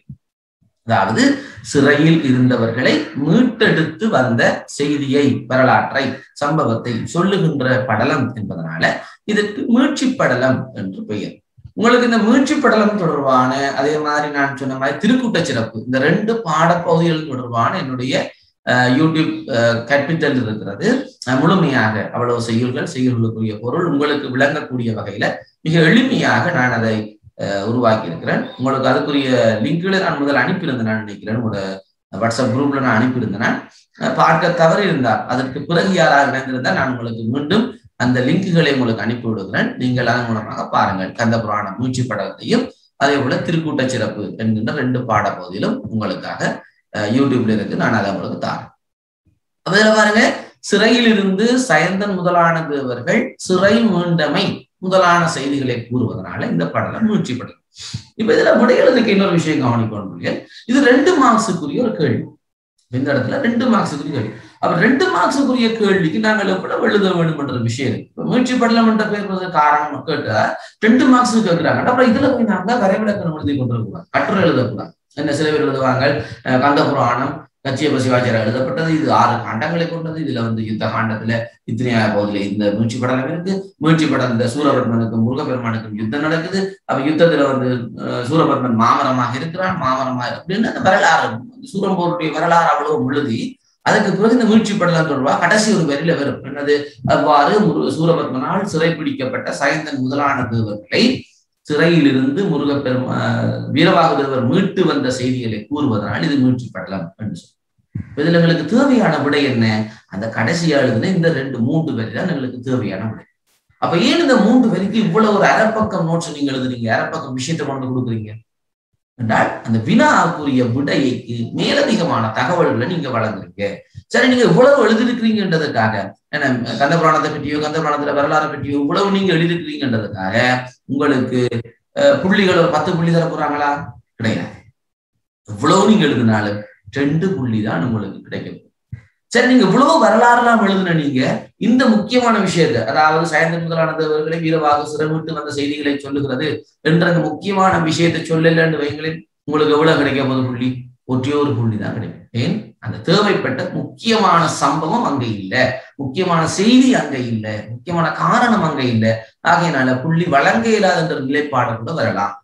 அதாவது சிறையில் இருந்தவர்களை மீட்டெடுத்து வந்த செய்தியை வரலாற்றை சம்பவத்தை சொல்லுகின்ற படலம் என்பதனால இதற்கு மீட்சி படலம் என்று பெயர் உங்களுக்கு இந்த மீட்சி படலம் தொடர்பான அதே மாதிரி நான் சொன்ன மாதிரி திருக்கூட்ட சிறப்பு இந்த ரெண்டு பாடப்பகுதிகள் தொடர்பான என்னுடைய அஹ், யூடியூப் அஹ், கற்பித்தல் இருக்கிறது அஹ், முழுமையாக அவ்வளவு செய்யுள்கள் செய்யுள்களுக்குரிய பொருள் உங்களுக்கு விளங்கக்கூடிய வகையில மிக எளிமையாக நான் அதை அஹ், உருவாக்கி இருக்கிறேன் உங்களுக்கு அதுக்குரிய லிங்க்களை நான் முதல் அனுப்பியிருந்தேன் நான் நினைக்கிறேன் உங்களோட வாட்ஸ்அப் குரூப்ல நான் அனுப்பியிருந்தேன் நான். அஹ், பார்க்க தவறி இருந்தால் அதற்கு பிறகு யாராக இணைந்திருந்தால் நான் உங்களுக்கு மீண்டும் அந்த லிங்குகளை உங்களுக்கு அனுப்பி விடுகிறேன் நீங்கள் அதன் மூலமாக பாருங்கள் கந்த புராணம் மூச்சு படத்தையும் அதே போல திருக்கூட்ட சிறப்பு என்கின்ற ரெண்டு பாடப்பகுதியிலும் உங்களுக்காக அஹ், யூடியூப்ல இருக்கு நான் அதை உங்களுக்கு தாரேன் அப்ப இதுல பாருங்க சிறையில் இருந்து சயந்தன் முதலான தேவர்கள் சிறை மீண்டமை முதலான செய்திகளை கூறுவதனால இந்த படலம் மூச்சு படலம் இப்ப இதுல விடையெழுதுக்கு இன்னொரு விஷயம் கவனிக்கணும் இது ரெண்டு மார்க்ஸுக்குரிய ஒரு கேள்வி இந்த இடத்துல ரெண்டு மார்க்ஸுக்குரிய கேள்வி அப்ப ரெண்டு மார்க்ஸுக்குரிய கேள்விக்கு நாங்கள் எவ்வளவு எழுத வேண்டும் என்ற விஷயம் இருக்கு இப்ப மீட்சி படலம் என்ற பேர் வந்து காரணம் கேட்டா ரெண்டு மார்க்ஸ் கேட்கிறாங்க அப்புறம் இதுல போய் நாங்க வரைவிலக்கணம் எழுதி கொண்டிருக்கூடாது கட்டுரை எழுதக்கூடாது என்ன சில பேர் எழுதுவாங்க அஹ் கந்த புராணம் கச்சியப்ப சிவாச்சாரியா எழுதப்பட்டது இது ஆறு காண்டங்களை கொண்டது இதுல வந்து யுத்த காண்டத்துல இத்தனையா பகுதியில இந்த மீட்சி படம் இருக்கு மீட்சி படம் இந்த சூரபத்மனுக்கும் முருகப்பெருமானுக்கும் யுத்தம் நடக்குது அப்ப யுத்தத்துல வந்து அஹ், சூரபத்மன் மாமரமாக இருக்கிறான் மாமரமா அப்படின்னு அந்த வரலாறு சூரம்போருடைய வரலாறு அவ்வளவு எழுதி அதுக்கு பிறகு இந்த மீட்சி படலாம் தொடர்பா கடைசி ஒரு வரியில வரும் என்னது அவ்வாறு முரு- சூரபத்மனால் சிறைப்பிடிக்கப்பட்ட சயந்தன் முதலான தேவர்களை சிறையிலிருந்து முருகப்பெருமா வீரவாக தேவர் மீட்டு வந்த செய்திகளை கூறுவதனால் இது மீட்சி படலம் என்று சொல்லும் இப்ப இதுல எங்களுக்கு தேவையான விடை என்ன அந்த கடைசியா எழுதுன இந்த ரெண்டு மூன்று வரி தான் எங்களுக்கு தேவையான விடை அப்ப ஏன் இந்த மூன்று வரிக்கு இவ்வளவு ஒரு அரைப்பக்கம் நோட்ஸ் நீங்க எழுதுறீங்க அரைப்பக்கம் விஷயத்தை கொண்டு கொடுக்குறீங்க என்றால் அந்த வினாவுக்குரிய விடைக்கு மேலதிகமான தகவல்களை நீங்க வழங்குறீங்க சரி நீங்க இவ்வளவு எழுதிருக்கிறீங்கன்றதுக்காக என்ன கந்த புராணத்தை பற்றியோ கந்த புராணத்துல வரலாறை பற்றியோ இவ்வளவு நீங்க எழுதிருக்கிறீங்கன்றதுக்காக உங்களுக்கு அஹ், புள்ளிகள் ஒரு பத்து புள்ளி தர போறாங்களா கிடையாது இவ்வளவு நீங்க எழுதினாலும் ரெண்டு புள்ளி தான் உங்களுக்கு கிடைக்கும் சரி நீங்க இவ்வளவு வரலாறுலாம் எழுதுன நீங்க இந்த முக்கியமான விஷயத்தை அதாவது சாயந்தர முதலானவர்களை வீரவாக சிறமிட்டு வந்த செய்திகளை சொல்லுகிறது என்ற அந்த முக்கியமான விஷயத்தை சொல்லலன்னு வைங்களேன் உங்களுக்கு எவ்வளவு கிடைக்க போகுது புள்ளி ஒற்றே ஒரு புள்ளி தான் கிடைக்கும் ஏன் அந்த தேவைப்பட்ட முக்கியமான சம்பவம் அங்க இல்ல முக்கியமான செய்தி அங்க இல்ல முக்கியமான காரணம் அங்க இல்ல ஆகையினால புள்ளி வழங்க இயலாத என்ற நிலைப்பாடு கூட வரலாம்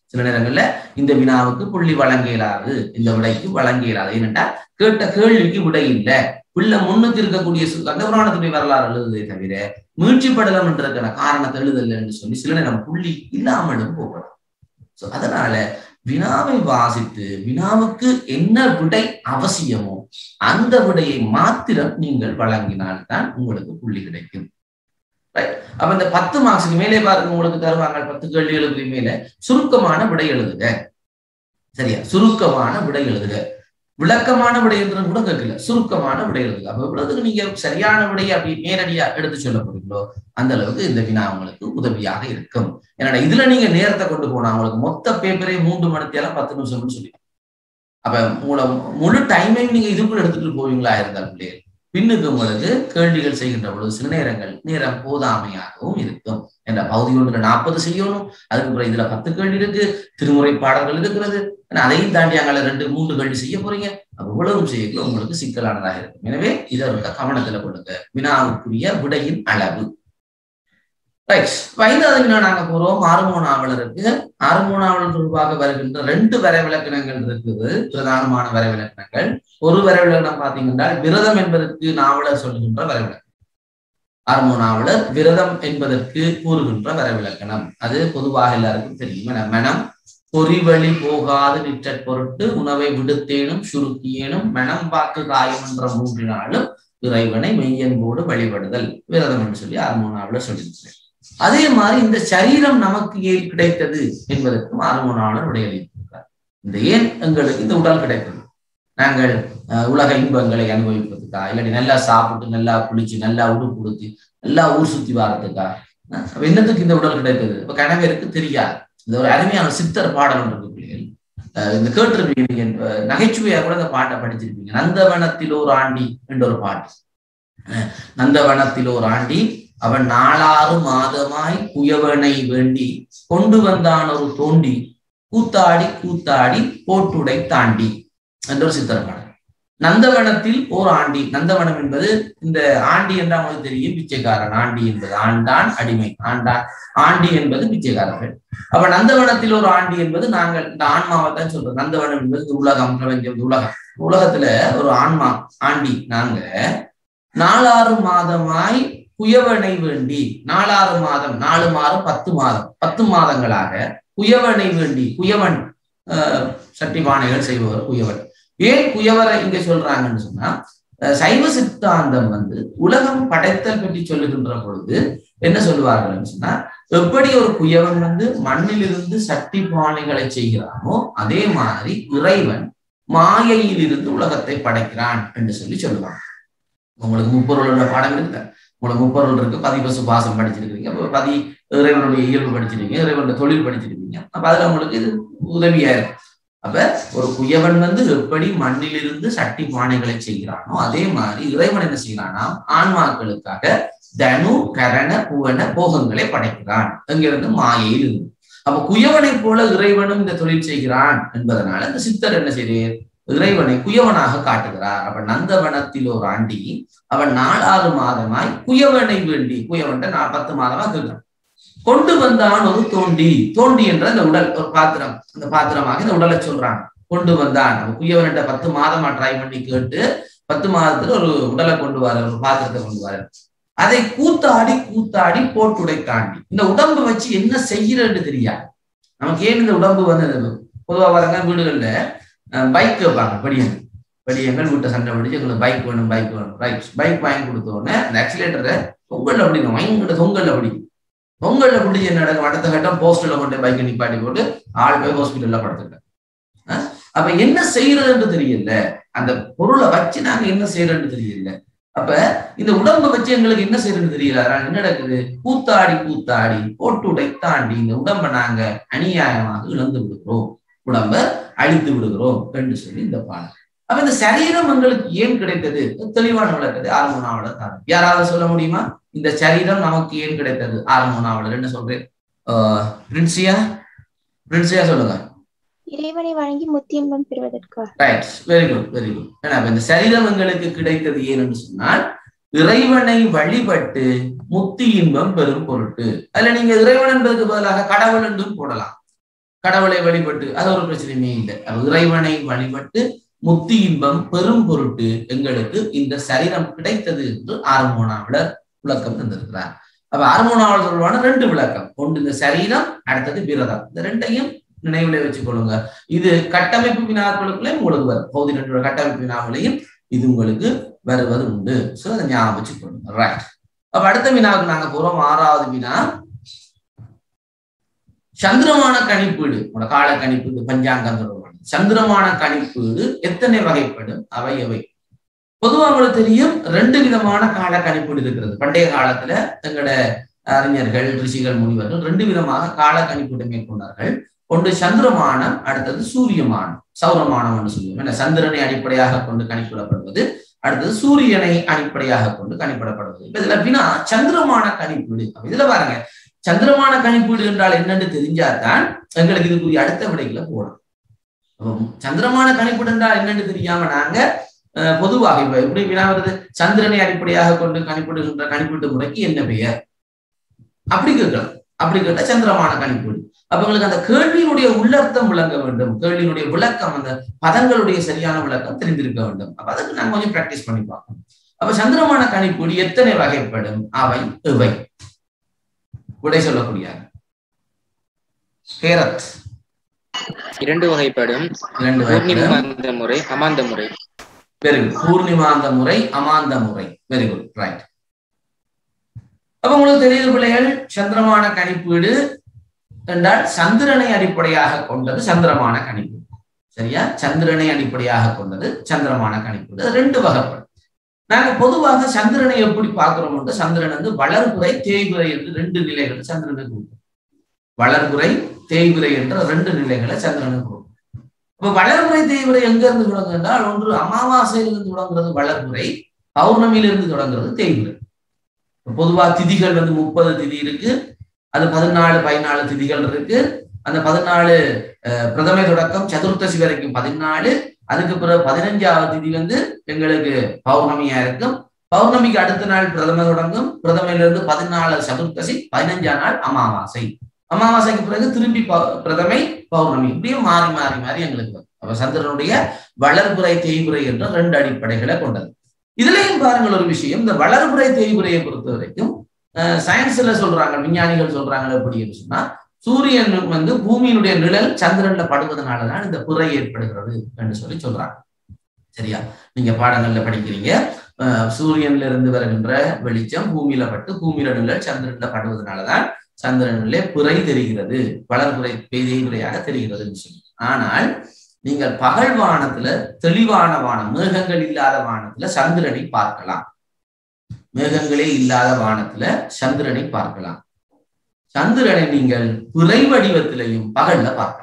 சில நேரங்கள்ல இந்த வினாவுக்கு புள்ளி வழங்க இயலாது இந்த விடைக்கு வழங்க இயலாது ஏனென்றா கேட்ட கேள்விக்கு விடை இல்லை பிள்ளை முன்னுக்கு இருக்கக்கூடிய சு- கந்த புராணத்துடைய வரலாறு எழுதுதே தவிர மீழ்ச்சிப்படலம் என்றதுக்கான காரணத்தை எழுதல என்று சொல்லி சில நேரம் புள்ளி இல்லாமலும் போகலாம் சோ அதனால வினாவை வாசித்து வினாவுக்கு என்ன விடை அவசியமோ அந்த விடையை மாத்திரம் நீங்கள் வழங்கினால்தான் உங்களுக்கு புள்ளி கிடைக்கும் Right? அப்ப இந்த பத்து மார்க்ஸுக்கு மேலே பாருங்க உங்களுக்கு தருவாங்க பத்து கேள்விகளுக்கு மேல சுருக்கமான விடை எழுதுக சரியா சுருக்கமான விடை எழுதுக விளக்கமான விடை என்று கூட கேட்கல சுருக்கமான விடை எழுதுக அப்ப இவ்வளவுக்கு நீங்க சரியான விடையை அப்படி நேரடியா எடுத்து சொல்ல போறீங்களோ அந்த அளவுக்கு இந்த வினா உங்களுக்கு உதவியாக இருக்கும் ஏன்னா இதுல நீங்க நேரத்தை கொண்டு போனா உங்களுக்கு மொத்த பேப்பரே மூன்று மணித்தேலாம் பத்து நிமிஷம்னு சொல்லி அப்ப உங்களை முழு டைமையும் நீங்க இதுக்குள்ள எடுத்துட்டு போவீங்களா இருந்தால் பிள்ளைகள் பின்னுக்கு உங்களுக்கு கேள்விகள் செய்கின்ற பொழுது சில நேரங்கள் நேரம் போதாமையாகவும் இருக்கும் என்ற பகுதி ஒன்றுல நாற்பது செய்யணும் அதுக்கு பிறகு இதுல பத்து கேள்வி இருக்கு திருமுறை பாடல்கள் இருக்கிறது ஆனா அதையும் தாண்டி அங்கே ரெண்டு மூன்று கேள்வி செய்ய போறீங்க அப்ப இவ்வளவும் செய்யக்குள்ள உங்களுக்கு சிக்கலானதாக இருக்கும் எனவே இதை ஒரு கவனத்துல கொடுங்க வினாவுக்குரிய விடையின் அளவு ரைட் ஐந்தாவது வினா நாங்க போறோம் ஆறுமோ நாவலருக்கு ஆறுமோ நாவலர் தொடர்பாக வருகின்ற ரெண்டு வரைவிலக்கணங்கள் இருக்குது பிரதானமான வரைவிலக்கணங்கள் ஒரு வரைவிலக்கணம் பாத்தீங்கன்னா விரதம் என்பதற்கு நாவலர் சொல்லுகின்ற வரைவிலக்கணம் ஆறுமோ நாவலர் விரதம் என்பதற்கு கூறுகின்ற வரைவிலக்கணம் அது பொதுவாக எல்லாருக்கும் தெரியும் என மனம் பொறிவழி போகாது நிற்றற் பொருட்டு உணவை விடுத்தேனும் சுருக்கியேனும் மனம் வாக்கு காயம் என்ற மூன்றினாலும் இறைவனை மெய்யன்போடு வழிபடுதல் விரதம் என்று சொல்லி ஆறுமோ நாவலர் சொல்லியிருக்கிறேன் அதே மாதிரி இந்த சரீரம் நமக்கு ஏன் கிடைத்தது என்பதற்கும் ஆர்வனாளர் விடையளித்திருக்கிறார் இந்த ஏன் எங்களுக்கு இந்த உடல் கிடைத்தது நாங்கள் அஹ், உலக இன்பங்களை அனுபவிப்பதுக்கா இல்லாட்டி நல்லா சாப்பிட்டு நல்லா குளிச்சு நல்லா உடுப்பு உடுத்தி நல்லா ஊர் சுத்தி வாரத்துக்கா அஹ், அப்ப என்னத்துக்கு இந்த உடல் கிடைத்தது இப்ப கணவருக்கு தெரியாது இந்த ஒரு அருமையான சித்தர் பாடல் ஒன்று இருக்கு பிள்ளைகள் அஹ், இந்த கேட்டிருப்பீங்க நீங்க அஹ், நகைச்சுவையா கூட இந்த பாட்டை படிச்சிருப்பீங்க நந்தவனத்தில் ஒரு ஆண்டி என்ற ஒரு பாட்டு அஹ், நந்தவனத்தில் ஒரு ஆண்டி அவன் நாலாறு மாதமாய் குயவனை வேண்டி கொண்டு வந்தான் ஒரு தோண்டி கூத்தாடி கூத்தாடி போட்டுடை தாண்டி என்ற ஒரு சித்திரப்பாடல் நந்தவனத்தில் ஓர் ஆண்டி நந்தவனம் என்பது இந்த ஆண்டி என்றால் உங்களுக்கு தெரியும் பிச்சைக்காரன் ஆண்டி என்பது ஆண்டான் அடிமை ஆண்டான் ஆண்டி என்பது பிச்சைக்காரர்கள் அப்ப நந்தவனத்தில் ஒரு ஆண்டி என்பது நாங்கள் இந்த ஆன்மாவை தான் சொல்றோம் நந்தவனம் என்பது இந்த உலகம் பிரபஞ்சம் இந்த உலகம் உலகத்துல ஒரு ஆன்மா ஆண்டி நாங்க நாலாறு மாதமாய் குயவனை வேண்டி நாலாறு மாதம் நாலு மாதம் பத்து மாதம் பத்து மாதங்களாக குயவனை வேண்டி குயவன் ஆஹ், சட்டி பானைகள் செய்பவர் குயவன் ஏன் குயவரை இங்க சொல்றாங்கன்னு சொன்னா அஹ், சைவ சித்தாந்தம் வந்து உலகம் படைத்தல் பற்றி சொல்லுகின்ற பொழுது என்ன சொல்லுவார்கள்னு சொன்னா எப்படி ஒரு குயவன் வந்து மண்ணிலிருந்து சட்டி பானைகளை செய்கிறானோ அதே மாதிரி இறைவன் மாயையிலிருந்து உலகத்தை படைக்கிறான் என்று சொல்லி சொல்லுவாங்க உங்களுக்கு முப்பொருளோட பாடம் இருக்குல்ல உங்களுக்கு முப்பொருள் இருக்கு பதிபசு பாசம் படிச்சிருக்கீங்க அப்போ பதி இறைவனுடைய இயல்பு படிச்சிருக்கீங்க இறைவனுடைய தொழில் படிச்சிருக்கீங்க அப்ப அதுல உங்களுக்கு இது உதவியா இருக்கும் அப்ப ஒரு குயவன் வந்து எப்படி மண்ணிலிருந்து சட்டி பானைகளை செய்கிறானோ அதே மாதிரி இறைவன் என்ன செய்யறானா ஆன்மாக்களுக்காக தனு கரண புவன போகங்களை படைக்கிறான் அங்கிருந்து மாயையில் இருந்து அப்ப குயவனை போல இறைவனும் இந்த தொழில் செய்கிறான் என்பதனால இந்த சித்தர் என்ன செய்கிறார் இறைவனை குயவனாக காட்டுகிறார் அப்ப நந்தவனத்தில் ஒரு ஆண்டி அவன் நாலாறு மாதமாய் குயவனை வேண்டி குயவன்ட்ட நான் பத்து மாதமா கேட்கிறான் கொண்டு வந்தான் ஒரு தோண்டி தோண்டி என்ற அந்த உடல் ஒரு பாத்திரம் அந்த பாத்திரமாக இந்த உடலை சொல்றான் கொண்டு வந்தான் அவன் குயவன்கிட்ட பத்து மாதமா ட்ரை பண்ணி கேட்டு பத்து மாதத்துல ஒரு உடலை கொண்டு வர ஒரு பாத்திரத்தை கொண்டு வர அதை கூத்தாடி கூத்தாடி போட்டுடை தாண்டி இந்த உடம்பு வச்சு என்ன செய்யறன்னு தெரியாது நமக்கு ஏன் இந்த உடம்பு வந்து பொதுவா பாருங்க வீடுகள்ல பைக் வைப்பாங்க படியங்க படியங்கள் வீட்டை சண்டை பிடிச்சு எங்களுக்கு பைக் வேணும் பைக் வேணும் ரைட் பைக் வாங்கி கொடுத்த உடனே அந்த ஆக்சிலேட்டரை தொங்கல்ல பிடிக்கும் வாங்கிட்ட தொங்கல்ல பிடிக்கும் தொங்கல்ல பிடிச்சி என்ன நடக்கும் அடுத்த கட்டம் போஸ்டர்ல கொண்டு பைக்கை நிப்பாட்டி போட்டு ஆள் போய் ஹாஸ்பிட்டல்ல படுத்துட்டேன் அப்ப என்ன செய்யறதுன்னு தெரியல அந்த பொருளை வச்சு நாங்க என்ன செய்யறோம்னு தெரியல அப்ப இந்த உடம்பை வச்சு எங்களுக்கு என்ன செய்யறதுன்னு தெரியல அதனால என்ன நடக்குது கூத்தாடி கூத்தாடி போட்டுடை தாண்டி இந்த உடம்பை நாங்க அநியாயமாக இழந்து விடுகிறோம் உடம்ப அழித்து விடுகிறோம் என்று சொல்லி இந்த பாடல் அப்ப இந்த சரீரம் எங்களுக்கு ஏன் கிடைத்தது தெளிவான விளக்கத்தை ஆரம்பனாவலர் தான் யாராவது சொல்ல முடியுமா இந்த சரீரம் நமக்கு ஏன் கிடைத்தது ஆரம்பனாவலர் என்ன சொல்றேன் பிரின்சியா பிரின்சியா சொல்லுங்க இறைவனை வணங்கி முத்தியன்பம் பெறுவதற்காக right very good very good ஏன்னா அப்ப இந்த சரீரம் எங்களுக்கு கிடைத்தது ஏன்னு சொன்னால் இறைவனை வழிபட்டு முத்தி இன்பம் பெறும் பொருட்டு அதுல நீங்க இறைவன் என்பதற்கு பதிலாக கடவுள் என்றும் போடலாம் கடவுளை வழிபட்டு அது ஒரு பிரச்சனையுமே இல்லை அப்ப இறைவனை வழிபட்டு முத்தி இன்பம் பெரும் பொருட்டு எங்களுக்கு இந்த சரீரம் கிடைத்தது என்று ஆறுமோனாவிடர் விளக்கம் தந்திருக்கிறார் அப்ப ஆறுமோனாவல் சொல்வான ரெண்டு விளக்கம் ஒன்று இந்த சரீரம் அடுத்தது விரதம் இந்த ரெண்டையும் நினைவுல வச்சுக்கொள்ளுங்க இது கட்டமைப்பு வினாக்களுக்குள்ளே உங்களுக்கு வரும் பகுதி ரெண்டு கட்டமைப்பு வினாவிலையும் இது உங்களுக்கு வருவது உண்டு சோ அதை ஞாபகம் வச்சுக்கொள்ளுங்க ரைட் அப்ப அடுத்த வினாவுக்கு நாங்க போறோம் ஆறாவது வினா சந்திரமான கணிப்பீடு உங்களோட கால கணிப்பீடு பஞ்சாங்கம் தொடர்பான சந்திரமான கணிப்பீடு எத்தனை வகைப்படும் அவை எவை பொதுவா உங்களுக்கு தெரியும் ரெண்டு விதமான கால கணிப்பீடு இருக்கிறது பண்டைய காலத்துல எங்களோட அறிஞர்கள் ரிஷிகள் முனிவர்கள் ரெண்டு விதமாக கால கணிப்பீடு மேற்கொண்டார்கள் ஒன்று சந்திரமானம் அடுத்தது சூரியமானம் சௌரமானம் என்று சொல்லுவோம் என்ன சந்திரனை அடிப்படையாக கொண்டு கணிப்பிடப்படுவது அடுத்தது சூரியனை அடிப்படையாக கொண்டு கணிப்பிடப்படுவது இப்ப இதுல வினா சந்திரமான கணிப்பீடு அப்ப இதுல பாருங்க சந்திரமான கணிப்பீடு என்றால் என்னன்னு தெரிஞ்சாதான் எங்களுக்கு இதுக்குரிய அடுத்த விடைகளை போடலாம் அப்ப சந்திரமான கணிப்பீடு என்றால் என்னன்னு தெரியாம நாங்க அஹ், பொதுவாக இப்ப எப்படி வினா வருது சந்திரனை அடிப்படையாக கொண்டு கணிப்பிடுகின்ற கணிப்பீட்டு முறைக்கு என்ன பெயர் அப்படி கேட்கலாம் அப்படி கேட்டா சந்திரமான கணிப்பீடு அப்ப உங்களுக்கு அந்த கேள்வியினுடைய உள்ளர்த்தம் விளங்க வேண்டும் கேள்வியினுடைய விளக்கம் அந்த பதங்களுடைய சரியான விளக்கம் தெரிந்திருக்க வேண்டும் அப்ப அதுக்கு நாங்க கொஞ்சம் பிராக்டிஸ் பண்ணி பார்க்கணும் அப்ப சந்திரமான கணிப்பீடு எத்தனை வகைப்படும் அவை எவை விடை சொல்லக்கூடிய ஹேரத் இரண்டு வகைப்படும் இரண்டு வகைப்படும் பூர்ணிமாந்த முறை அமாந்த முறை வெரி குட் பூர்ணிமாந்த முறை அமாந்த முறை வெரி குட் ரைட் அப்ப உங்களுக்கு தெரியுது பிள்ளைகள் சந்திரமான கணிப்பீடு என்றால் சந்திரனை அடிப்படையாக கொண்டது சந்திரமான கணிப்பீடு சரியா சந்திரனை அடிப்படையாக கொண்டது சந்திரமான கணிப்பீடு அது ரெண்டு வகைப்படும் நாங்க பொதுவாக சந்திரனை எப்படி பார்க்கிறோம் என்று சந்திரன் வந்து வளர்புரை தேய்புரை என்று ரெண்டு நிலைகள் சந்திரனுக்கு உண்டு வளர்புரை தேய்புரை என்ற ரெண்டு நிலைகளை சந்திரனுக்கு உண்டு இப்ப வளர்புரை தேய்புரை எங்க இருந்து தொடங்கும் என்றால் ஒன்று அமாவாசையிலிருந்து தொடங்குறது வளர்புரை பௌர்ணமியிலிருந்து தொடங்குறது தேய்புரை இப்ப பொதுவா திதிகள் வந்து முப்பது திதி இருக்கு அது பதினாலு பதினாலு திதிகள் இருக்கு அந்த பதினாலு அஹ், பிரதமை தொடக்கம் சதுர்த்தசி வரைக்கும் பதினாலு அதுக்கு பிறகு பதினஞ்சாவது திதி வந்து எங்களுக்கு பௌர்ணமியா இருக்கும் பௌர்ணமிக்கு அடுத்த நாள் பிரதம தொடங்கும் பிரதமையிலிருந்து பதினாலு சதுர்த்தசி பதினஞ்சாம் நாள் அமாவாசை அமாவாசைக்கு பிறகு திரும்பி பௌ- பிரதமை பௌர்ணமி இப்படியே மாறி மாறி மாறி எங்களுக்கு வரும் அப்ப சந்திரனுடைய வளர்புரை தேய்புரை என்ற ரெண்டு அடிப்படைகளை கொண்டது இதுலயும் பாருங்கள் ஒரு விஷயம் இந்த வளர்புரை தேய்புரையை பொறுத்த வரைக்கும் சயின்ஸ்ல சொல்றாங்க விஞ்ஞானிகள் சொல்றாங்க எப்படின்னு சொன்னா சூரியன் வந்து பூமியினுடைய நிழல் சந்திரன்ல படுவதனாலதான் இந்த புரை ஏற்படுகிறது என்று சொல்லி சொல்றாங்க சரியா நீங்க பாடங்கள்ல படிக்கிறீங்க அஹ் சூரியன்ல இருந்து வருகின்ற வெளிச்சம் பூமியில பட்டு பூமியில நிழல் சந்திரன்ல படுவதனாலதான் சந்திரனிலே புரை தெரிகிறது வளர்புரை பெய்தைகுறையாக தெரிகிறதுன்னு சொல்லி ஆனால் நீங்கள் பகல் வானத்துல தெளிவான வானம் மேகங்கள் இல்லாத வானத்துல சந்திரனை பார்க்கலாம் மேகங்களே இல்லாத வானத்துல சந்திரனை பார்க்கலாம் சந்திரனை நீங்கள் புரை வடிவத்திலையும் பகல்ல பார்க்கலாம்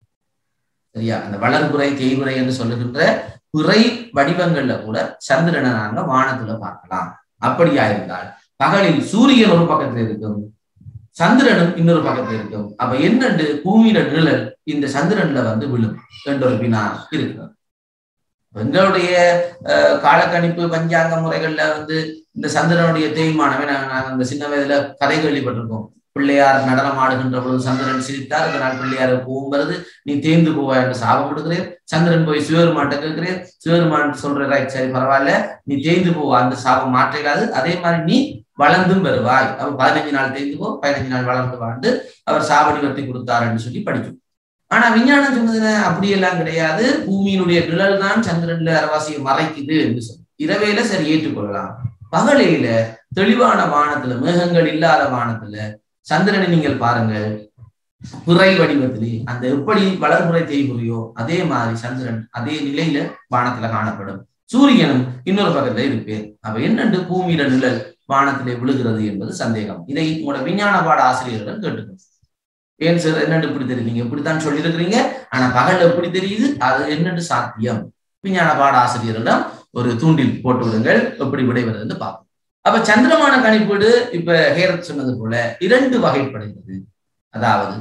சரியா அந்த வளர்புரை தேய்புரை என்று சொல்லுகின்ற புரை வடிவங்கள்ல கூட சந்திரனை நாங்க வானத்துல பார்க்கலாம் அப்படியா இருந்தால் பகலில் சூரியன் ஒரு பக்கத்துல இருக்கும் சந்திரனும் இன்னொரு பக்கத்துல இருக்கும் அப்ப என்னண்டு பூமியில நிழல் இந்த சந்திரன்ல வந்து விழும் என்ற ஒரு வினா இருக்கிறது எங்களுடைய அஹ், காலக்கணிப்பு பஞ்சாங்க முறைகள்ல வந்து இந்த சந்திரனுடைய தேய்மானமே நாங்க நாங்க இந்த சின்ன வயதுல கதை கேள்விப்பட்டிருக்கோம் பிள்ளையார் நடனம் ஆடுகின்ற பொழுது சந்திரன் சிரித்தார் இதனால் பிள்ளையார் கோவம் வருது நீ தேய்ந்து போவா என்று சாபம் கொடுக்கிறேன் சந்திரன் போய் சிவருமான்ட்ட கேட்கிறேன் சிவருமான் சொல்ற ரைட் சரி பரவாயில்ல நீ தேய்ந்து போவா அந்த சாபம் மாற்றிடாது அதே மாதிரி நீ வளர்ந்தும் வருவாய் அப்ப பதினஞ்சு நாள் தேய்ந்து போ பதினஞ்சு நாள் வளர்ந்து வாழ்ந்து அவர் சாபடிவத்தை கொடுத்தாருன்னு சொல்லி படிக்கும் ஆனா விஞ்ஞானம் சொன்னதுல அப்படியெல்லாம் கிடையாது பூமியினுடைய நிழல் தான் சந்திரன்ல அரவாசியை மறைக்குது என்று சொல்லி இரவையில சரி ஏற்றுக்கொள்ளலாம் பகலையில தெளிவான வானத்துல மேகங்கள் இல்லாத வானத்துல சந்திரனை நீங்கள் பாருங்கள் புரை வடிவத்திலே அந்த எப்படி வளர்புரை தேய்புரியோ அதே மாதிரி சந்திரன் அதே நிலையில வானத்துல காணப்படும் சூரியனும் இன்னொரு பக்கத்துல இருப்பேன் அவ என்னண்டு பூமியில நிழல் வானத்திலே விழுகிறது என்பது சந்தேகம் இதை உங்களோட விஞ்ஞான பாட ஆசிரியர்களிடம் கேட்டுக்கணும் ஏன் சார் என்னன்னு இப்படி தெரியுங்க இப்படித்தான் சொல்லியிருக்கிறீங்க ஆனா பகல்ல எப்படி தெரியுது அது என்னன்னு சாத்தியம் விஞ்ஞான பாட ஆசிரியரிடம் ஒரு தூண்டில் போட்டு விடுங்கள் எப்படி விடைவதுன்னு பார்ப்போம் அப்ப சந்திரமான கணிப்பீடு இப்ப ஹேரத் சொன்னது போல இரண்டு வகைப்படுகிறது அதாவது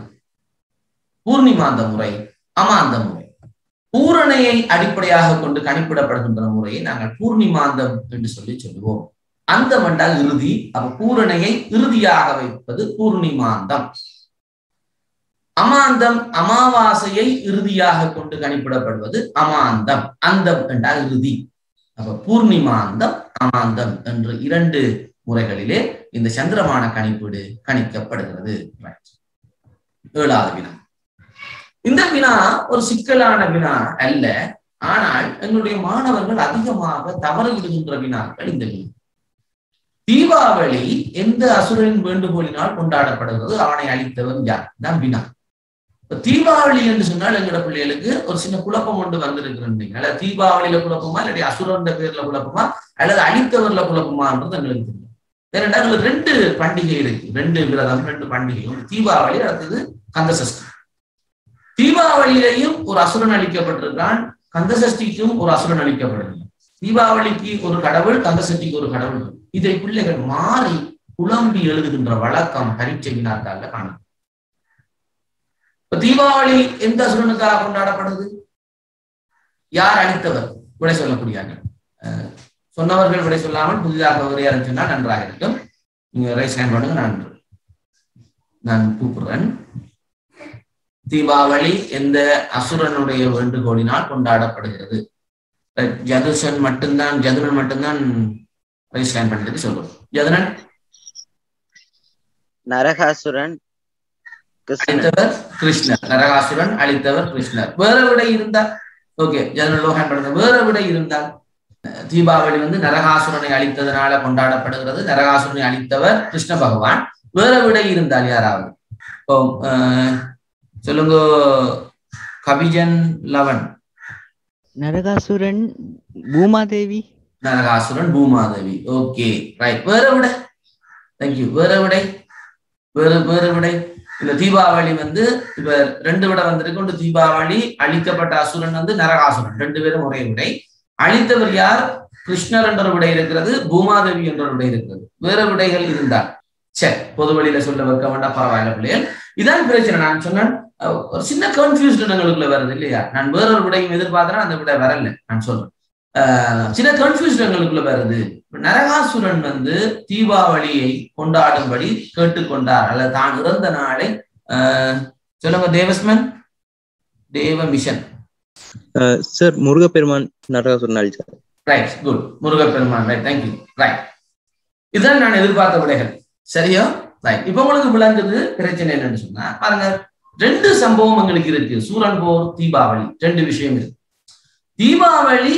பூர்ணிமாந்த முறை அமாந்த முறை பூரணையை அடிப்படையாக கொண்டு கணிப்பிடப்படுகின்ற முறையை நாங்கள் பூர்ணிமாந்தம் என்று சொல்லி சொல்லுவோம் அந்த மண்டால் இறுதி அப்ப பூரணையை இறுதியாக வைப்பது பூர்ணிமாந்தம் அமாந்தம் அமாவாசையை இறுதியாக கொண்டு கணிப்பிடப்படுவது அமாந்தம் அந்தம் என்றால் இறுதி அப்ப பூர்ணிமாந்தம் அமாந்தம் என்று இரண்டு முறைகளிலே இந்த சந்திரமான கணிப்பீடு கணிக்கப்படுகிறது Right. ஏழாவது வினா இந்த வினா ஒரு சிக்கலான வினா அல்ல ஆனால் எங்களுடைய மாணவர்கள் அதிகமாக தவறிவிடுகின்ற வினாக்கள் இந்த வினா தீபாவளி எந்த அசுரனின் வேண்டுகோளினால் கொண்டாடப்படுகிறது அவனை அளித்தவன் யார் தான் வினா இப்ப தீபாவளி என்று சொன்னால் எங்களோட பிள்ளைகளுக்கு ஒரு சின்ன குழப்பம் ஒன்று வந்திருக்கிறீங்க அல்லது தீபாவளியில குழப்பமா இல்லாட்டி அசுரன் பேர்ல குழப்பமா அல்லது அழித்தவர்ல குழப்பமான்றது எங்களுக்கு தெரியும் ஏனென்றால் எங்களுக்கு ரெண்டு பண்டிகை இருக்கு ரெண்டு விரதம் ரெண்டு பண்டிகை ஒன்று தீபாவளி அடுத்தது கந்த சஷ்டி தீபாவளியிலையும் ஒரு அசுரன் அளிக்கப்பட்டிருக்கான் கந்த சஷ்டிக்கும் ஒரு அசுரன் அளிக்கப்பட்டிருக்கான் தீபாவளிக்கு ஒரு கடவுள் கந்த சஷ்டிக்கு ஒரு கடவுள் இதை பிள்ளைகள் மாறி குழம்பி எழுதுகின்ற வழக்கம் பரீட்சை வினாத்தால காணும் இப்ப தீபாவளி எந்த அசுரனுக்காக கொண்டாடப்படுது யார் அளித்தவர் விடை சொல்லக்கூடியாங்க அஹ் சொன்னவர்கள் விடை சொல்லாமல் புதிதாக ஒரு யாரும் சொன்னால் நன்றாக இருக்கும் நீங்க ரைஸ் ஹேண்ட் பண்ணுங்க நான் நான் கூப்பிடுறேன் தீபாவளி எந்த அசுரனுடைய வேண்டுகோளினால் கொண்டாடப்படுகிறது Right. ஜதுசன் மட்டும்தான் ஜதுனன் மட்டும்தான் ரைஸ் ஹேண்ட் பண்ணிட்டு சொல்லுவோம் ஜதுனன் நரகாசுரன் கிருஷ்ணன் அழித்தவர் கிருஷ்ணர் நரகாசுரன் அழித்தவர் கிருஷ்ணர் வேற விடை இருந்தால் ஓகே ஜனரல் லோகன் பண்றது வேற விடை இருந்தால் அஹ் தீபாவளி வந்து நரகாசுரனை அழித்ததனால கொண்டாடப்படுகிறது நரகாசுரனை அழித்தவர் கிருஷ்ண பகவான் வேற விடை இருந்தால் யாராவது இப்போ அஹ், சொல்லுங்க கபிஜன் லவன் நரகாசுரன் பூமாதேவி நரகாசுரன் பூமாதேவி ஓகே ரைட் வேற விடை தேங்க்யூ வேற விடை வேறு வேறு விடை இந்த தீபாவளி வந்து இப்ப ரெண்டு விடை வந்திருக்கு ஒன்று தீபாவளி அழிக்கப்பட்ட அசுரன் வந்து நரகாசுரன் ரெண்டு பேரும் ஒரே விடை அழித்தவர் யார் கிருஷ்ணர் என்ற ஒரு விடை இருக்கிறது பூமாதேவி என்ற ஒரு விடை இருக்கிறது வேற விடைகள் இருந்தால் சரி பொது வழியில சொல்ல வைக்க வேண்டாம் பரவாயில்ல பிள்ளைகள் இதான் பிரச்சனை நான் சொன்னேன் அஹ், ஒரு சின்ன கன்ஃபியூஸ்ட் எங்களுக்குள்ள வருது இல்லையா நான் வேற ஒரு விடையும் எதிர்பார்த்தேன் அந்த விடை வரல நான் சொல்றேன் ஆஹ், சின்ன கன்ஃபியூஸ்ட் எங்களுக்குள்ள வருது நரகாசுரன் வந்து தீபாவளியை கொண்டாடும்படி கேட்டுக்கொண்டார் அல்லது தான் இறந்த நாளை ஆஹ், சொல்லுங்க தேவஸ்மன் தேவ மிஷன் சார் முருகப்பெருமான் நரகாசுரன் அழிச்சார் ரைட் குட் முருகப்பெருமான் ரைட் தேங்க்யூ ரைட் இதுதான் நான் எதிர்பார்த்த விடைகள் சரியா ரைட் இப்ப உங்களுக்கு விளங்குது பிரச்சனை என்னன்னு சொன்னா பாருங்க ரெண்டு சம்பவம் எங்களுக்கு இருக்கு சூரன் போர் தீபாவளி ரெண்டு விஷயம் இருக்கு தீபாவளி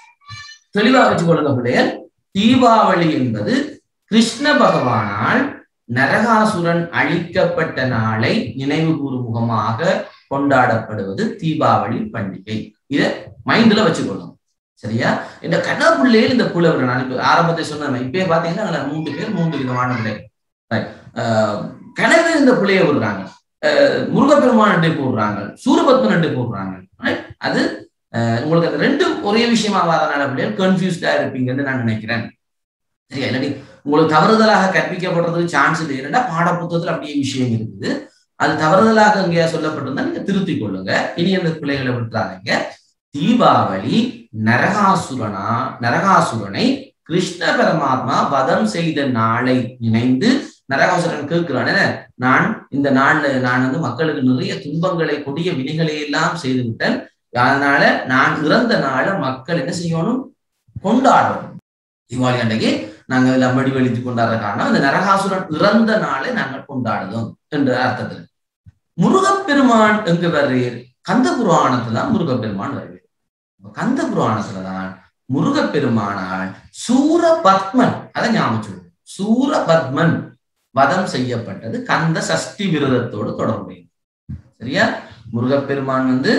தெளிவா வச்சுக்கொள்ளுங்க பிள்ளையர் தீபாவளி என்பது கிருஷ்ண பகவானால் நரகாசுரன் அழிக்கப்பட்ட நாளை நினைவு கூறும் முகமாக கொண்டாடப்படுவது தீபாவளி பண்டிகை இத மைண்ட்ல வச்சுக்கொள்ளுங்க சரியா இந்த கண்ணாப்புள்ளையில் இந்த புலவர் நான் இப்ப ஆரம்பத்தை சொன்னேன் இப்பயே பாத்தீங்கன்னா அதுல மூன்று பேர் மூன்று விதமான பிள்ளைகள் Right. ஆஹ் கனவு இந்த பிள்ளைய விடுறாங்க ஆஹ் முருகப்பெருமான் ரெண்டு போடுறாங்க சூரபத்மன் ரெண்டு போடுறாங்க Right? அது ஆஹ் உங்களுக்கு அந்த ரெண்டும் ஒரே விஷயமா வாதனால பிள்ளைகள் கன்ஃபியூஸ்டா இருப்பீங்கன்னு நான் நினைக்கிறேன் சரியா இல்லாட்டி உங்களுக்கு தவறுதலாக கற்பிக்கப்படுறதுக்கு சான்ஸ் இல்லை ஏன்னா பாடப்புத்தகத்துல அப்படியே விஷயம் இருக்குது அது தவறுதலாக எங்கேயா சொல்லப்பட்டிருந்தா நீங்க திருத்திக் கொள்ளுங்க இனி அந்த பிள்ளைகளை விட்டுறாதீங்க தீபாவளி நரகாசுரனா நரகாசுரனை கிருஷ்ண பரமாத்மா வதம் செய்த நாளை நினைந்து நரகாசுரன் கேட்கிறான் "என்ன, நான் இந்த நாள்ல நான் வந்து மக்களுக்கு நிறைய துன்பங்களை கொடிய வினைகளை எல்லாம் செய்து விட்டேன் அதனால நான் இறந்த நாளை மக்கள் என்ன செய்யணும் கொண்டாடணும் தீபாவளி அன்றைக்கு நாங்க எல்லாம் வடிவழித்து கொண்டாடுற காரணம் இந்த நரகாசுரன் இறந்த நாளை நாங்கள் கொண்டாடுதோம் என்ற அர்த்தத்தில் முருகப்பெருமான் எங்கு வர்றீர் கந்த புராணத்துல தான் முருகப்பெருமான் வருவீர் கந்த புராணத்துலதான் முருகப்பெருமானால் சூரபத்மன் அதை ஞாபகம் சொல்லு சூரபத்மன் வதம் செய்யப்பட்டது கந்த சஷ்டி விரதத்தோடு தொடர்புடையது சரியா முருகப்பெருமான் வந்து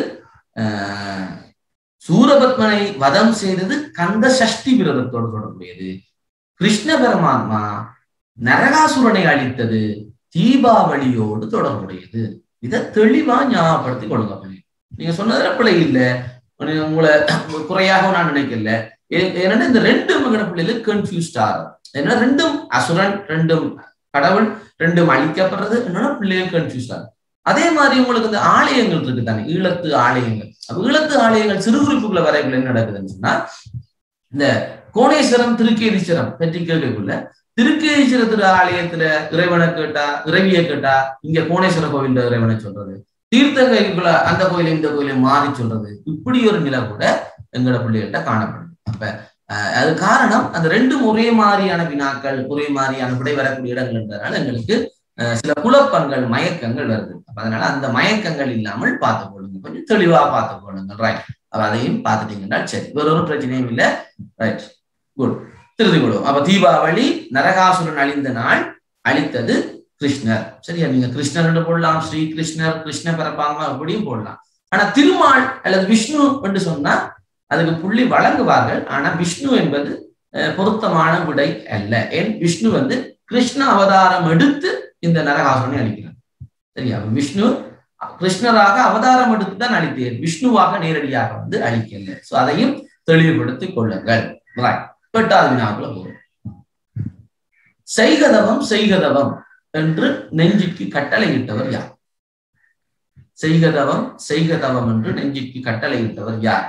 ஆஹ் சூரபத்மனை வதம் செய்தது கந்த சஷ்டி விரதத்தோடு தொடர்புடையது கிருஷ்ண பரமாத்மா நரகாசுரனை அழித்தது தீபாவளியோடு தொடர்புடையது இதை தெளிவா ஞாபகப்படுத்திக் கொள்ளுங்க பிள்ளை. நீங்க சொன்னதுல பிள்ளை இல்ல நீங்க உங்களை குறையாக நான் நினைக்கல ஏ- ஏன்னா இந்த ரெண்டு மகன பிள்ளைகளுக்கு கன்ஃபியூஸ்ட் ஆகும் ஏன்னா ரெண்டும் அசுரன் ரெண்டும் கடவுள் ரெண்டும் அழிக்கப்படுறது என்னன்னா பிள்ளைகள் கன்ஃபியூஸ் ஆகும் அதே மாதிரி உங்களுக்கு இந்த ஆலயங்கள் இருக்கு தானே ஈழத்து ஆலயங்கள் அப்ப ஈழத்து ஆலயங்கள் சிறு குறிப்புக்குள்ள வரைக்குள்ள என்ன நடக்குதுன்னு சொன்னா இந்த கோணேஸ்வரம் திருக்கேதீஸ்வரம் பற்றி கேட்கக்குள்ள திருக்கேஸ்வர திரு ஆலயத்துல இறைவனை கேட்டா இறைவியை கேட்டா இங்க கோணேஸ்வர கோவில் இறைவனை சொல்றது தீர்த்தங்கைக்குள்ள அந்த கோயிலை இந்த கோயிலை மாறி சொல்றது இப்படி ஒரு நிலை கூட எங்களோட பிள்ளைகள்கிட்ட காணப்படுது அப்ப அஹ், அது காரணம் அந்த ரெண்டும் ஒரே மாதிரியான வினாக்கள் ஒரே மாதிரியான விடை வரக்கூடிய இடங்கள் இருந்ததுனால எங்களுக்கு அஹ், சில குழப்பங்கள் மயக்கங்கள் வருது அப்ப அதனால அந்த மயக்கங்கள் இல்லாமல் பார்த்துக் கொள்ளுங்க கொஞ்சம் தெளிவா பார்த்துக் கொள்ளுங்க ரைட் அப்ப அதையும் பார்த்துட்டீங்கன்னா சரி வேற ஒரு பிரச்சனையும் இல்லை ரைட் குட் திருதி கொள்வோம் அப்ப தீபாவளி நரகாசுரன் அழிந்த நாள் அழித்தது கிருஷ்ணர் சரியா நீங்க கிருஷ்ணர் என்று போடலாம் ஸ்ரீ கிருஷ்ணர் கிருஷ்ண பிறப்பாங்க அப்படியும் போடலாம் ஆனா திருமால் அல்லது விஷ்ணு என்று சொன்னா அதுக்கு புள்ளி வழங்குவார்கள் ஆனா விஷ்ணு என்பது அஹ், பொருத்தமான விடை அல்ல ஏன் விஷ்ணு வந்து கிருஷ்ண அவதாரம் எடுத்து இந்த நரகாசுரனை அழிக்கிறார் சரியா விஷ்ணு கிருஷ்ணராக அவதாரம் எடுத்து தான் அழித்தேன் விஷ்ணுவாக நேரடியாக வந்து அழிக்கல சோ அதையும் தெளிவுபடுத்திக் கொள்ளுங்கள் Right. எட்டாவது வினாக்குள்ள போகும் செய்கதவம் செய்கதவம் என்று நெஞ்சுக்கு கட்டளையிட்டவர் யார் செய்கதவம் செய்கதவம் என்று நெஞ்சுக்கு கட்டளையிட்டவர் யார்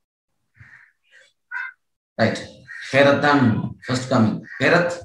ரைட் ஹேரத் தான் first coming Herath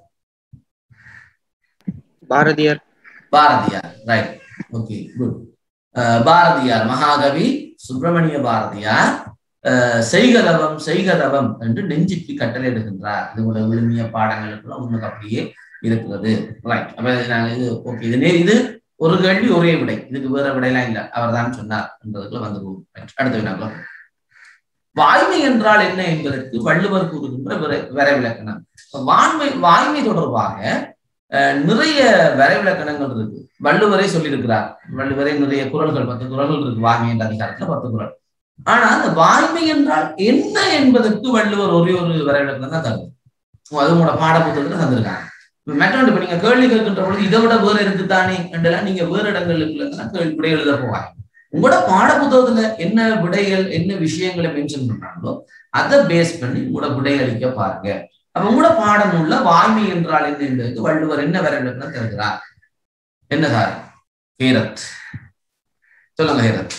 Bharathiyar Bharathiyar right okay good Bharathiyar மகாகவி சுப்பிரமணிய பாரதியார் அஹ், செய்கதவம் செய்கதவம் என்று நெஞ்சுக்கு கட்டளையிடுகின்றார் இது கூட விழுமிய பாடங்களுக்குள்ள உண்மைக்கு அப்படியே இருக்கிறது ரைட் அப்ப நாங்க இது ஓகே இது நே- இது ஒரு கேள்வி ஒரே விடை இதுக்கு வேற விடையெல்லாம் இல்லை அவர் தான் சொன்னார் என்றதுக்குள்ள வந்துருவோம் Right. அடுத்த வினாக்குள்ள வாய்மை என்றால் என்ன என்பதற்கு வள்ளுவர் கூறுகின்ற விரை- வரைவிலக்கணம் இப்ப வாய்மை வாய்மை தொடர்பாக அஹ், நிறைய வரைவிலக்கணங்கள் இருக்கு வள்ளுவரே சொல்லியிருக்கிறார் வள்ளுவரே நிறைய குறள்கள் பத்து குறள்கள் இருக்கு வாய்மை என்ற அதிகாரத்துல பத்து குறள் ஆனா அந்த வாய்மை என்றால் என்ன என்பதற்கு வள்ளுவர் ஒரே ஒரு வரைவிலக்கணம் தான் தருது அது உங்களோட பாட புத்தகத்துல தந்திருக்காங்க இப்ப மற்றொன்று இப்ப நீங்க கேள்வி கேட்கின்ற பொழுது இதை விட வேற இருக்குதானே என்றெல்லாம் நீங்க வேறு இடங்களுக்குள்ள கேள்வி விடை எழுத போவாங்க உங்களோட பாட புத்தகத்துல என்ன விடைகள் என்ன விஷயங்களை மென்ஷன் பண்றாங்களோ அதை பேஸ் பண்ணி உங்களோட விடை அளிக்க பாருங்க அப்ப உங்களோட பாடநூல்ல வாய்மை என்றால் என்ன என்பதற்கு வள்ளுவர் என்ன வரைவிலக்கணம் தருகிறார் என்ன சார் ஹேரத் சொல்லுங்க ஹேரத்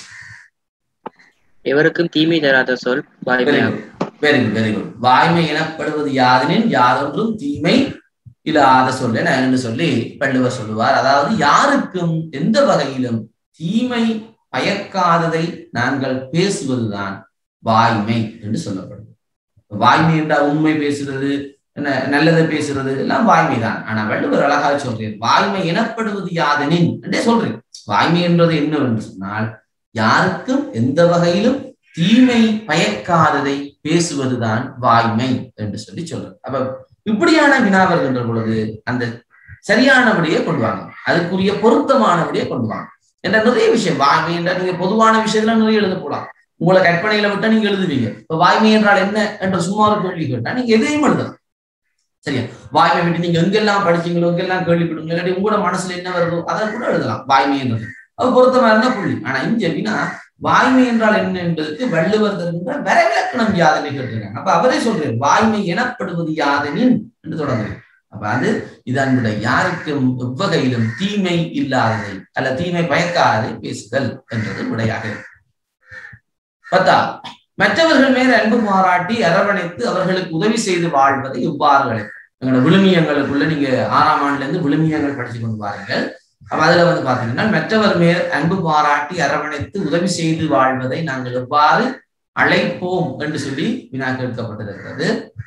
எவருக்கும் தீமை தராத சொல் வெரி வாய்மையாகும் good very good very good வாய்மை எனப்படுவது யாதெனின் யாதொன்றும் தீமை இல்லாத சொல்ல என்று சொல்லி வள்ளுவர் சொல்லுவார் அதாவது யாருக்கும் எந்த வகையிலும் தீமை பயக்காததை நாங்கள் பேசுவதுதான் வாய்மை என்று சொல்லப்படும் வாய்மை என்றால் உண்மை பேசுறது என்ன நல்லதை பேசுறது எல்லாம் வாய்மை தான் ஆனா வள்ளுவர் அழகாக சொல்றேன் வாய்மை எனப்படுவது யாதெனின் என்றே சொல்றேன் வாய்மை என்பது என்னவென்று சொன்னால் யாருக்கும் எந்த வகையிலும் தீமை பயக்காததை பேசுவதுதான் வாய்மை என்று சொல்லி சொல்றது அப்ப இப்படியான வினா வருகின்ற பொழுது அந்த சரியானபடியே கொண்டு வாங்க அதுக்குரிய பொருத்தமானபடியே கொண்டு வாங்க என்ற நிறைய விஷயம் வாய்மை என்ற நீங்க பொதுவான விஷயத்துல நிறைய எழுத போலாம் உங்களை கற்பனையில விட்டா நீங்க எழுதுவீங்க இப்ப வாய்மை என்றால் என்ன என்ற சும்மா ஒரு கேள்வி கேட்டா நீங்க எதையும் எழுதலாம் சரியா வாய்மை விட்டு நீங்க எங்கெல்லாம் படிச்சீங்களோ எங்கெல்லாம் கேள்விப்படுங்க இல்லாட்டி உங்களோட மனசுல என்ன வருதோ அதை கூட எழுதலாம் வாய்மை என்றது அது பொருத்தமா இருந்தா புள்ளி ஆனா இங்க வினா வாய்மை என்றால் என்ன என்பதற்கு வள்ளுவர் தருகின்ற வரைவிலக்கணம் யாதனை கேட்டிருக்காங்க அப்ப அவரே சொல்றாரு வாய்மை எனப்படுவது யாதெனின் என்று தொடங்குது அப்ப அது இதன் விட யாருக்கும் எவ்வகையிலும் தீமை இல்லாததை அல்ல தீமை பயக்காததை பேசுதல் என்றது விடையாக இருக்கு. பத்தா மற்றவர்கள் மேல் அன்பு பாராட்டி அரவணைத்து அவர்களுக்கு உதவி செய்து வாழ்வதை இவ்வாறு அழைக்கும் எங்களோட விழுமியங்களுக்குள்ள நீங்க ஆறாம் ஆண்டுல இருந்து விழுமியங்கள் படிச்சு கொண்டு பாருங்கள் அப்ப அதுல வந்து பாத்தீங்கன்னா மற்றவர் மேல் அன்பு பாராட்டி அரவணைத்து உதவி செய்து வாழ்வதை நாங்கள் எவ்வாறு அழைப்போம் என்று சொல்லி வினா கேட்கப்பட்டிருக்கிறது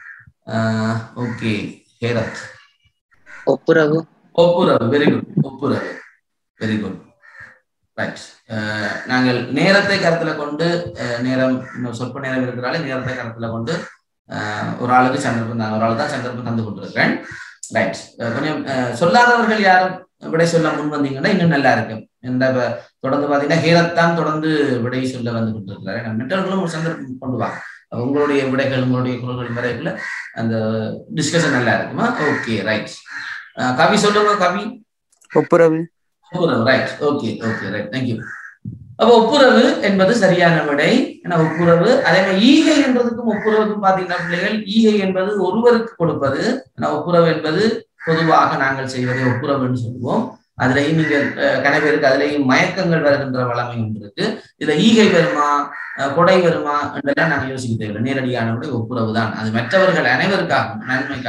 ஆஹ் ஓகே ஹேரத் ஒப்புரவு ஒப்புரவு வெரி குட் ஒப்புரவு வெரி குட் ரைட் நாங்கள் நேரத்தை கருத்துல கொண்டு அஹ், நேரம் இன்னும் சொற்ப நேரம் இருக்கிறாலே நேரத்தை கருத்துல கொண்டு அஹ், ஒரு ஆளுக்கு சந்தர்ப்பம் தான் ஒரு ஆள் தான் சந்தர்ப்பம் தந்து கொண்டிருக்கிறேன் ரைட் கொஞ்சம் அஹ், சொல்லாதவர்கள் யாரும் விடை சொல்ல முன் வந்தீங்கன்னா இன்னும் நல்லா இருக்கும் இந்த இப்ப தொடர்ந்து பாத்தீங்கன்னா ஹேரத்தான் தொடர்ந்து விடை சொல்ல வந்து கொண்டிருக்கிறாரு நம்ம மற்றவர்களும் ஒரு சந்தர்ப்பம் கொண்டு வாங்க அப்ப உங்களுடைய விடைகள் உங்களுடைய குரல்கள் வரைக்குள்ள அந்த டிஸ்கஷன் நல்லா இருக்குமா ஓகே ரைட் கவி சொல்லுங்க கவி ஒப்புரவு ஒப்புரவு right okay okay right thank you அப்ப ஒப்புரவு என்பது சரியான விடை ஏன்னா ஒப்புரவு அதே மாதிரி ஈகை என்பதுக்கும் ஒப்புரவுக்கும் பாத்தீங்கன்னா பிள்ளைகள் ஈகை என்பது ஒருவருக்கு கொடுப்பது ஆனா ஒப்புரவு என்பது பொதுவாக நாங்கள் செய்வதை ஒப்புரவுன்னு சொல்லுவோம் அதுலயும் நீங்கள் அஹ், கணவருக்கு அதுலயும் மயக்கங்கள் வருகின்ற வளமை ஒன்று இருக்கு இதுல ஈகை வருமா அஹ், கொடை வருமா என்றெல்லாம் நாங்கள் யோசிக்க தேவையில்லை நேரடியான விட ஒப்புரவு தான் அது மற்றவர்கள் அனைவருக்காகவும் நன்மைக்காக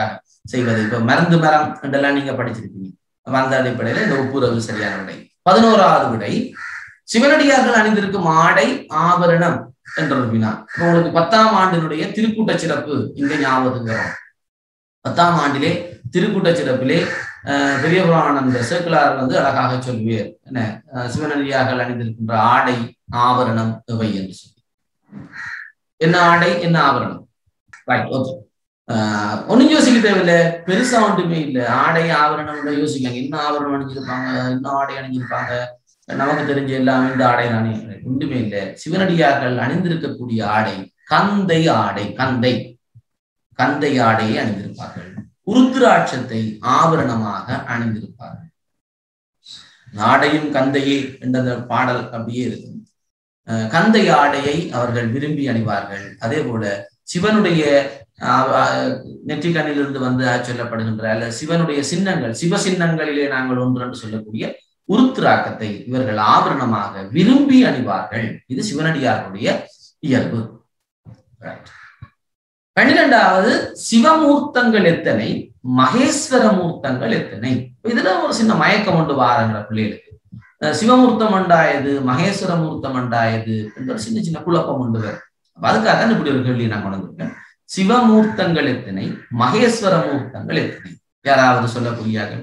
செய்வது இப்ப மருந்து மரம் என்றெல்லாம் நீங்க படிச்சிருப்பீங்க அப்ப அந்த அடிப்படையில இந்த ஒப்புரவு சரியான விடை பதினோராவது விடை சிவனடியார்கள் அணிந்திருக்கும் ஆடை ஆபரணம் என்ற ஒரு வினா இப்ப உங்களுக்கு பத்தாம் ஆண்டினுடைய திருக்கூட்ட சிறப்பு இங்க ஞாபகத்துக்கு வரும் பத்தாம் ஆண்டிலே திருக்கூட்ட சிறப்பிலே அஹ், பெரிய புராணந்த சேக்குலார் வந்து அழகாக சொல்லுவார் என்ன அஹ், சிவனடியார்கள் அணிந்திருக்கின்ற ஆடை ஆபரணம் இவை என்று சொல்லி என்ன ஆடை என்ன ஆபரணம் ரைட் ஓகே ஒன்னும் யோசிக்க தேவையில்லை பெருசா ஒன்றுமே இல்லை ஆடை ஆபரணம் யோசிக்காங்க என்ன ஆபரணம் அணிஞ்சிருப்பாங்க என்ன ஆடை அணிஞ்சிருப்பாங்க நமக்கு தெரிஞ்ச எல்லாம் இந்த ஆடை நானே ஒன்றுமே இல்லை சிவனடியார்கள் அணிந்திருக்கக்கூடிய ஆடை கந்தை ஆடை கந்தை கந்தை ஆடையை அணிந்திருப்பார்கள் உருத்திராட்சத்தை ஆபரணமாக அணிந்திருப்பார்கள் ஆடையும் கந்தையே என்ற அந்த பாடல் அப்படியே இருக்கும் அஹ் கந்தை ஆடையை அவர்கள் விரும்பி அணிவார்கள் அதே போல சிவனுடைய ஆஹ் ஆஹ் நெற்றிக்கண்ணிலிருந்து வந்து சொல்லப்படுகின்ற அல்ல சிவனுடைய சின்னங்கள் சிவ சின்னங்களிலே நாங்கள் ஒன்று என்று சொல்லக்கூடிய உருத்திராக்கத்தை இவர்கள் ஆபரணமாக விரும்பி அணிவார்கள் இது சிவனடியார்களுடைய இயல்பு Right. பன்னிரெண்டாவது சிவமூர்த்தங்கள் எத்தனை மகேஸ்வர மூர்த்தங்கள் எத்தனை இப்ப இதுல ஒரு சின்ன மயக்கம் உண்டு வாரங்கிற பிள்ளைகளுக்கு அஹ் சிவமூர்த்தம் உண்டாயது மகேஸ்வர மூர்த்தம் உண்டாயது என்ற ஒரு சின்ன சின்ன குழப்பம் உண்டு வரும் அப்ப அதுக்காக தான் இப்படி ஒரு கேள்வி நான் கொண்டு வந்திருக்கேன் சிவமூர்த்தங்கள் எத்தனை மகேஸ்வர மூர்த்தங்கள் எத்தனை யாராவது சொல்லக்கூடியார்கள்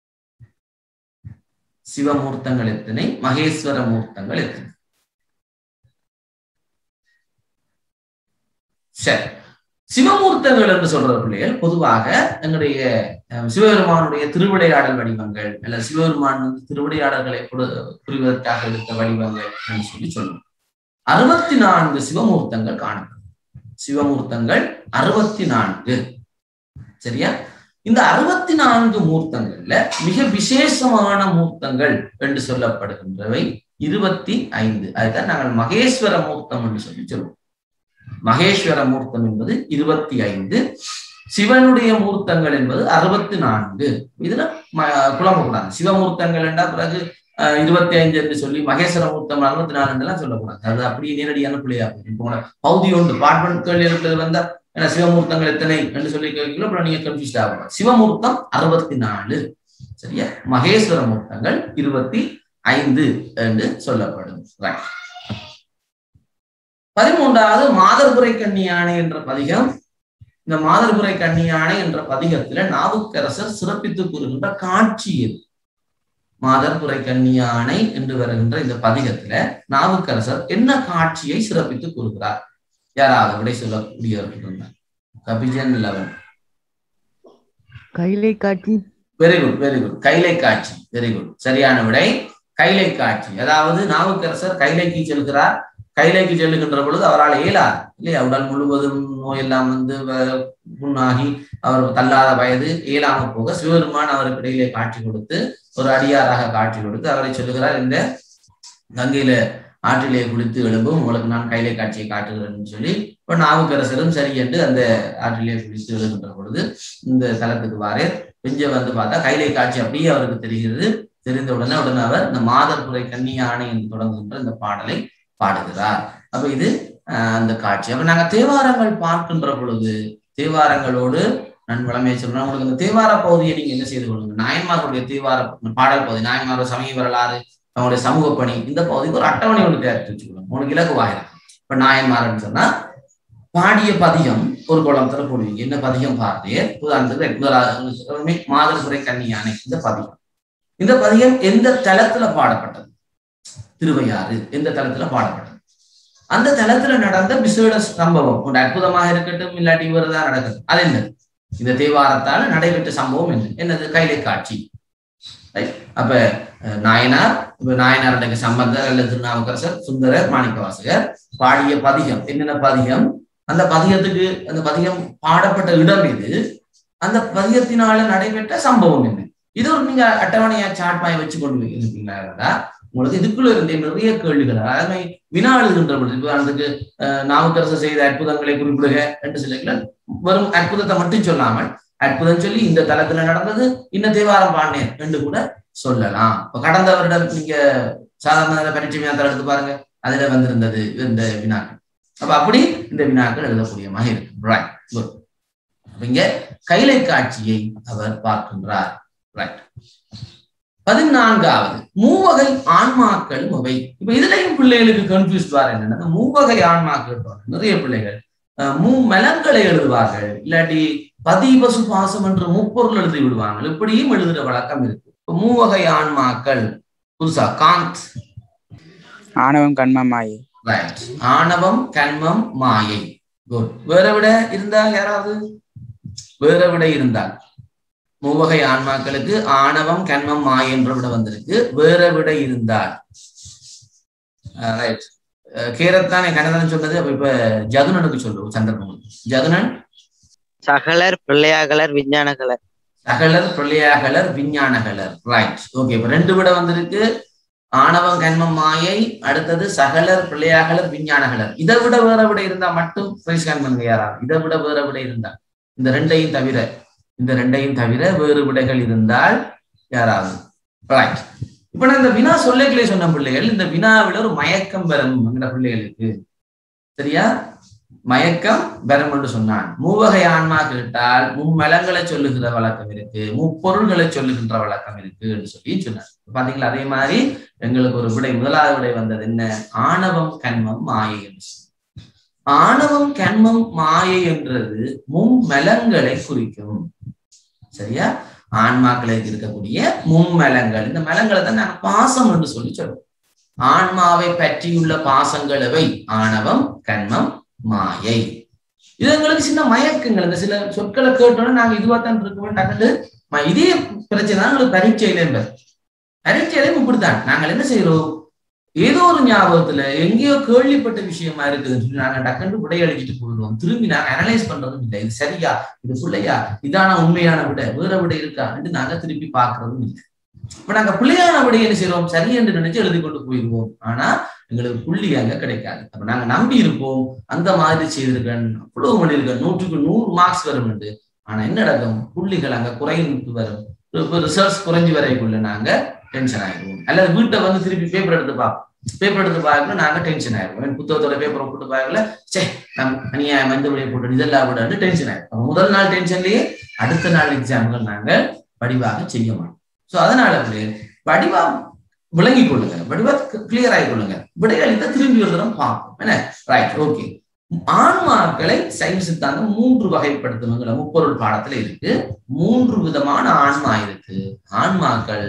சிவமூர்த்தங்கள் எத்தனை மகேஸ்வர மூர்த்தங்கள் எத்தனை சரி சிவமூர்த்தங்கள் என்று சொல்ற பிள்ளைகள் பொதுவாக எங்களுடைய அஹ், சிவபெருமானுடைய திருவிளையாடல் வடிவங்கள் அல்ல சிவபெருமான் வந்து திருவிளையாடல்களை புரி- புரிவதற்காக எடுத்த வடிவங்கள் என்று சொல்லி சொல்லுவோம் அறுபத்தி நான்கு சிவமூர்த்தங்கள் காணப்படும் சிவமூர்த்தங்கள் அறுபத்தி நான்கு சரியா இந்த அறுபத்தி நான்கு மூர்த்தங்கள்ல மிக விசேஷமான மூர்த்தங்கள் என்று சொல்லப்படுகின்றவை இருபத்தி ஐந்து அதுதான் நாங்கள் மகேஸ்வர மூர்த்தம் என்று சொல்லி சொல்லுவோம் மகேஸ்வர மூர்த்தம் என்பது இருபத்தி ஐந்து சிவனுடைய மூர்த்தங்கள் என்பது அறுபத்தி நான்கு இதுல ம- குழம்பக்கூடாது சிவமூர்த்தங்கள் என்றால் பிறகு அஹ், இருபத்தி ஐந்து என்று சொல்லி மகேஸ்வர மூர்த்தம் அறுபத்தி நாலு என்றெல்லாம் சொல்லக்கூடாது அது அப்படியே நேரடியான பிள்ளையா போயிடும் இப்போ உங்களோட பௌதி ஒன்று பார்ப்பன் கேள்வி இருக்கிறது வந்தா ஏன்னா சிவமூர்த்தங்கள் எத்தனை என்று சொல்லி கேட்கல அப்புறம் நீங்க கன்ஃபியூஸ் ஆகணும் சிவமூர்த்தம் அறுபத்தி நாலு சரியா மகேஸ்வர மூர்த்தங்கள் இருபத்தி ஐந்து என்று சொல்லப்படும் Right. பதிமூன்றாவது மாதர்புரை கன்னியானை என்ற பதிகம் இந்த மாதர்புரை கன்னியானை என்ற பதிகத்துல நாவுக்கரசர் சிறப்பித்து கூறுகின்ற காட்சி எது மாதர்புரை கன்னியானை என்று வருகின்ற இந்த பதிகத்துல நாவுக்கரசர் என்ன காட்சியை சிறப்பித்து கூறுகிறார் யாராவது விடை சொல்லக்கூடியவர்கள் இருந்தார் கபிஜன் லெவன் கைலை காட்சி very good very good Kailai காட்சி வெரி குட் சரியான விடை கைலை காட்சி அதாவது நாவுக்கரசர் கைலைக்கு செல்கிறார் கைலைக்கு செல்லுகின்ற பொழுது அவரால் இயலாது இல்லையா உடல் முழுவதும் நோயெல்லாம் வந்து வ- புண்ணாகி அவர் தள்ளாத வயது இயலாம போக சிவபெருமான் அவருக்கு இடையிலே காட்சி கொடுத்து ஒரு அடியாராக காட்சி கொடுத்து அவரை சொல்லுகிறார் இந்த கங்கையில ஆற்றிலே குளித்து எழும்பும் உங்களுக்கு நான் கைலை காட்சியை காட்டுகிறேன்னு சொல்லி இப்ப நாவுக்கரசரும் சரி என்று அந்த ஆற்றிலே குளித்து எழுகின்ற பொழுது இந்த தலத்துக்கு வாரே பெஞ்ச வந்து பார்த்தா கைலை காட்சி அப்படியே அவருக்கு தெரிகிறது தெரிந்த உடனே உடனே அவர் இந்த மாதர்புரை கன்னியானை என்று தொடங்குகின்ற இந்த பாடலை பாடுகிறார் அப்ப இது ஆஹ், அந்த காட்சி அப்ப நாங்க தேவாரங்கள் பார்க்கின்ற பொழுது தேவாரங்களோடு நான் வளமையை சொல்றேன் உங்களுக்கு இந்த தேவார பகுதியை நீங்க என்ன செய்து கொள்ளுங்க நாயன்மார்களுடைய தேவார பாடல் பகுதி நாயன்மாரோட சமய வரலாறு அவங்களுடைய சமூக பணி இந்த பகுதிக்கு ஒரு அட்டவணை ஒன்று தயாரித்து வச்சுக்கணும் உங்களுக்கு இலகுவாக இருக்கும் இப்ப நாயன்மார்னு சொன்னா பாடிய பதிகம் ஒரு குளத்துல போடுவீங்க என்ன பதிகம் பார்த்தே உதாரணத்துக்கு முதலாவது மாதர்புரை கன்னியானை இந்த பதிகம் இந்த பதிகம் எந்த தளத்துல பாடப்பட்டது திருவையாறு எந்த தளத்துல பாடப்பட்டது அந்த தளத்துல நடந்த விசேட சம்பவம் ஒரு அற்புதமாக இருக்கட்டும் இல்லாட்டி இவர்தான் நடக்கட்டும் அது என்னது இந்த தேவாரத்தால் நடைபெற்ற சம்பவம் என்ன என்னது கைலை காட்சி Right? அப்ப அஹ், நாயனார் இப்ப நாயனாருடைய சம்பந்தர் அல்லது திருநாவுக்கரசர் சுந்தரர் மாணிக்கவாசகர் பாடிய பதிகம் என்னென்ன பதிகம் அந்த பதிகத்துக்கு அந்த பதிகம் பாடப்பட்ட இடம் எது அந்த பதிகத்தினால நடைபெற்ற சம்பவம் என்ன இது ஒரு நீங்க அட்டவணையா சாட் பாய் வச்சு கொண்டு இருப்பீங்களா உங்களுக்கு இதுக்குள்ள இருந்தே நிறைய கேள்விகள் அதாவது வினா எழுதுகின்ற பொழுது உதாரணத்துக்கு அஹ், நாவுக்கரசர் செய்த அற்புதங்களை குறிப்பிடுக என்று சொல்லிக்கல வெறும் அற்புதத்தை மட்டும் சொல்லாமல் அற்புதம் சொல்லி இந்த தளத்துல நடந்தது இந்த தேவாரம் பாண்டியன் என்று கூட சொல்லலாம் இப்ப கடந்த வருடம் நீங்க சாதாரண பரீட்சை வினாத்தாள் எடுத்து பாருங்க அதுல வந்திருந்தது இந்த வினாக்கள் அப்ப அப்படி இந்த வினாக்கள் எழுதக்கூடியமாக இருக்கு ரைட் குட் இங்க கைலை காட்சியை அவர் பார்க்கின்றார் ரைட் பதினான்காவது மூவகை ஆன்மாக்கள் அவை இப்ப இதுலயும் பிள்ளைகளுக்கு கன்ஃபியூஸ் வர என்னன்னா மூவகை ஆன்மாக்கள் நிறைய பிள்ளைகள் அஹ், மூ மலங்களை எழுதுவார்கள் இல்லாட்டி பதி பசு பாசம் என்று முப்பொருள் எழுதி விடுவாங்க இப்படியும் எழுதுற வழக்கம் இருக்கு இப்ப மூவகை ஆன்மாக்கள் புதுசா காந்த் ஆணவம் கண்மம் மாயை ரைட் ஆணவம் கண்மம் மாயை குட் வேற விட இருந்தால் யாராவது வேற விட இருந்தால் மூவகை ஆன்மாக்களுக்கு ஆணவம் கண்மம் மாயை என்ற விட வந்திருக்கு வேற விட இருந்தால் ரைட் கேரத்தானே கணதன் சொன்னது அப்ப இப்ப ஜதுனனுக்கு சொல்லுவோம் சந்தர்ப்பம் ஜதுனன் சகலர் பிள்ளையாகலர் விஞ்ஞானகலர் சகலர் பிரளயாகலர் விஞ்ஞானகலர் ரைட் ஓகே இப்ப ரெண்டு விட வந்திருக்கு ஆணவம் கண்மம் மாயை அடுத்தது சகலர் பிள்ளையாகலர் விஞ்ஞானகலர் இதை விட வேற விட இருந்தா மட்டும் பிரைஸ் ஸ்கேன் பண்ணுங்க யாரா இதை விட வேற விட இருந்தா இந்த ரெண்டையும் தவிர இந்த ரெண்டையும் தவிர வேறு விடைகள் இருந்தால் யாராவது ரைட் இப்ப நான் இந்த வினா சொல்லைகளே சொன்ன பிள்ளைகள் இந்த வினாவில ஒரு மயக்கம் வரும் என்கிற பிள்ளைகளுக்கு சரியா மயக்கம் வரும் என்று சொன்னான் மூவகை ஆன்மா கேட்டால் மும்மலங்களை சொல்லுகிற வழக்கம் இருக்கு முப்பொருள்களை சொல்லுகின்ற வழக்கம் இருக்கு என்று சொல்லி சொன்னார் பாத்தீங்களா அதே மாதிரி எங்களுக்கு ஒரு விடை முதலாவது விடை வந்தது என்ன ஆணவம் கண்மம் மாயை என்று சொன்னார். ஆணவம் கண்மம் மாயை என்றது மும்மலங்களை குறிக்கும் சரியா ஆன்மாக்களுக்கு இருக்கக்கூடிய மும்மலங்கள் இந்த மலங்களை தான் நாங்க பாசம் என்று சொல்லி சொல்றோம் ஆன்மாவை பற்றியுள்ள பாசங்கள் எவை ஆணவம் கண்மம் மாயை இது எங்களுக்கு சின்ன மயக்கங்கள் இந்த சில சொற்களை கேட்டோம்னா நாங்க இதுவா தான் இருக்கோம் டக்குன்னு ம- இதே பிரச்சனை தான் எங்களுக்கு பரீட்சையில என்பது பரீட்சையிலையும் இப்படித்தான் நாங்கள் என்ன செய்யறோம் ஏதோ ஒரு ஞாபகத்துல எங்கேயோ கேள்விப்பட்ட விஷயமா இருக்குதுன்னு சொல்லி நாங்க டக்குன்னு விடை அழிச்சிட்டு போயிடுவோம் திரும்பி நாங்க அனலைஸ் பண்றதும் இல்லை இது சரியா இது பிள்ளையா இதான உண்மையான விடை வேற விடை இருக்கா என்று நாங்க திருப்பி பார்க்கறதும் இல்லை இப்ப நாங்க பிள்ளையான விடை என்ன செய்யறோம் சரி என்று நினைச்சு எழுதி கொண்டு போயிடுவோம் ஆனா எங்களுக்கு புள்ளி அங்க கிடைக்காது அப்ப நாங்க நம்பி இருப்போம் அந்த மாதிரி செய்திருக்கேன் அவ்வளவு பண்ணியிருக்கேன் நூற்றுக்கு நூறு மார்க்ஸ் வரும் என்று ஆனா என்ன நடக்கும் புள்ளிகள் அங்க குறைந்து வரும் இப்ப ரிசல்ட்ஸ் குறைஞ்சு வரைக்குள்ள நாங்க டென்ஷன் ஆயிடுவோம் அல்லது வீட்டை வந்து திருப்பி பேப்பர் எடுத்து பார்ப்போம் பேப்பர் எடுத்து பார்க்கல நாங்க டென்ஷன் ஆயிடுவோம் புத்தகத்தோட பேப்பரை போட்டு பார்க்கல சே நம் அநியாயம் எந்த விடையை போட்டு இதெல்லாம் விட டென்ஷன் ஆயிடும் அப்ப முதல் நாள் டென்ஷன்லயே அடுத்த நாள் எக்ஸாம்கள் நாங்கள் வடிவாக செய்ய மாட்டோம் சோ அதனால பிள்ளைகள் வடிவா விளங்கிக் கொள்ளுங்க வடிவா கிளியர் ஆகி கொள்ளுங்க விடையளித்த திரும்பி ஒரு தரம் பார்ப்போம் என்ன ரைட் ஓகே ஆன்மாக்களை சைவ சித்தாந்தம் மூன்று வகைப்படுத்தணுங்கிற முப்பொருள் பாடத்துல இருக்கு மூன்று விதமான ஆன்மா இருக்கு ஆன்மாக்கள்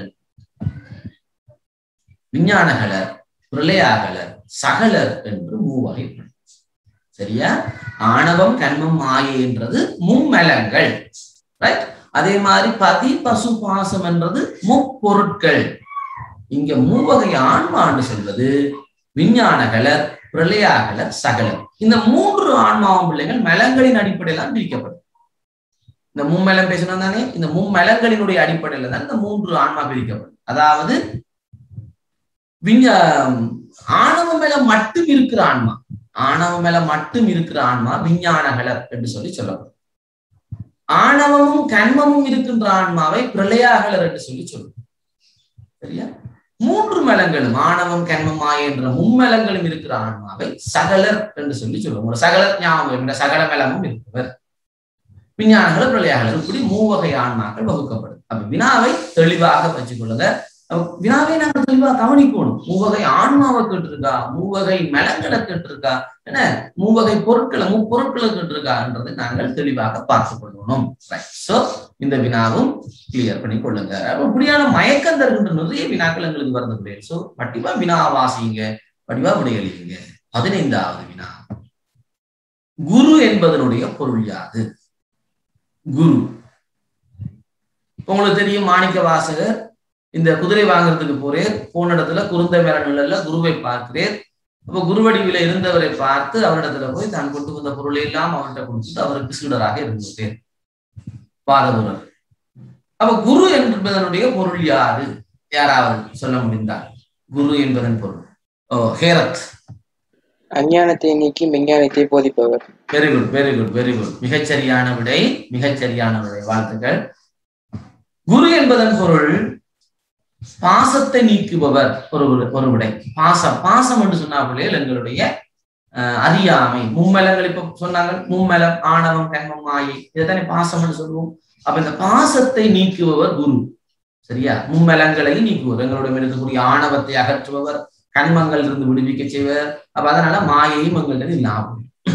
விஞ்ஞானகலர் பிரளயாகலர் சகலர் என்று மூவகைப்படும் சரியா ஆணவம் கண்மம் மாயை என்றது மும்மலங்கள் ரைட் அதே மாதிரி பதி பசு பாசம் என்றது முப்பொருட்கள் இங்க மூவகை ஆன்மான்னு சொல்வது விஞ்ஞானகலர் பிரளயாகலர் சகலர் இந்த மூன்று ஆன்மாவும் பிள்ளைகள் மலங்களின் அடிப்படையில் தான் பிரிக்கப்படும் இந்த மும்மலம் பேசணும் தானே இந்த மும்மலங்களினுடைய அடிப்படையில தான் இந்த மூன்று ஆன்மா பிரிக்கப்படும் அதாவது விஞ்ஞா ஆணவ மேல மட்டும் இருக்கிற ஆன்மா ஆணவ மேல மட்டும் இருக்கிற ஆன்மா விஞ்ஞானகலர் என்று சொல்லி சொல்லப்படும் ஆணவமும் கண்மமும் இருக்கின்ற ஆன்மாவை பிரளயாகலர் என்று சொல்லி சொல்லும் சரியா மூன்று மலங்களும் ஆணவம் கண்மம் மாய என்ற மும்மலங்களும் இருக்கிற ஆன்மாவை சகலர் என்று சொல்லி சொல்லுவோம் ஒரு சகலர் ஞாபகம் என்ற சகல மலமும் இருப்பவர் விஞ்ஞானங்கள் பிரளயாகலர் இப்படி மூவகை ஆன்மாக்கள் வகுக்கப்படும் அப்ப வினாவை தெளிவாக வச்சுக்கொள்ளுங்க அப்ப வினாவை நாங்கள் தெளிவா கவனிக்கணும் மூவகை ஆன்மாவை கேட்டிருக்கா மூவகை மலங்களை கேட்டிருக்கா என்ன மூவகை பொருட்களை முப்பொருட்களை கேட்டிருக்கான்றதை நாங்கள் தெளிவாக பார்த்து கொள்ளணும் சோ இந்த வினாவும் கிளியர் பண்ணி கொள்ளுங்க அப்ப இப்படியான மயக்கம் தருகின்ற நிறைய வினாக்கள் எங்களுக்கு வருது முடியாது சோ வட்டிவா வினா வாசிங்க வடிவா விடையளிங்க பதினைந்தாவது வினா குரு என்பதனுடைய பொருள் யாது குரு உங்களுக்கு தெரியும் மாணிக்க வாசகர் இந்த குதிரை வாங்குறதுக்கு போறேன் போன இடத்துல குருந்தை மேல நிழல்ல குருவை பார்க்கிறேன் அப்ப குருவடிவில இருந்தவரை பார்த்து அவரிடத்துல போய் தான் கொண்டு வந்த பொருளை எல்லாம் அவர்கிட்ட கொடுத்துட்டு அவருக்கு சீடராக இருந்தேன் பாதகுரர் அப்ப குரு என்பதனுடைய பொருள் யாரு யாராவது சொல்ல முடிந்தால் குரு என்பதன் பொருள் ஓ ஹேரத் அஞ்ஞானத்தை நீக்கி விஞ்ஞானத்தை போதிப்பவர் very good very good very good மிகச்சரியான விடை மிகச்சரியான விடை வாழ்த்துக்கள் குரு என்பதன் பொருள் பாசத்தை நீக்குபவர் ஒரு ஒரு விடை பாசம் பாசம் என்று சொன்னார்களே எங்களுடைய அஹ் அறியாமை மும்மலங்கள் இப்ப சொன்னாங்க மும்மலம் ஆணவம் கண்மம் மாயை இதைத்தானே பாசம்னு சொல்லுவோம் அப்ப இந்த பாசத்தை நீக்குபவர் குரு சரியா மும்மலங்களை நீக்குவர் எங்களுடைய இருக்கக்கூடிய ஆணவத்தை அகற்றுபவர் கண்மங்கள் இருந்து விடுவிக்க செய்வர் அப்ப அதனால மாயையும் எங்களிடம் இல்லாமல்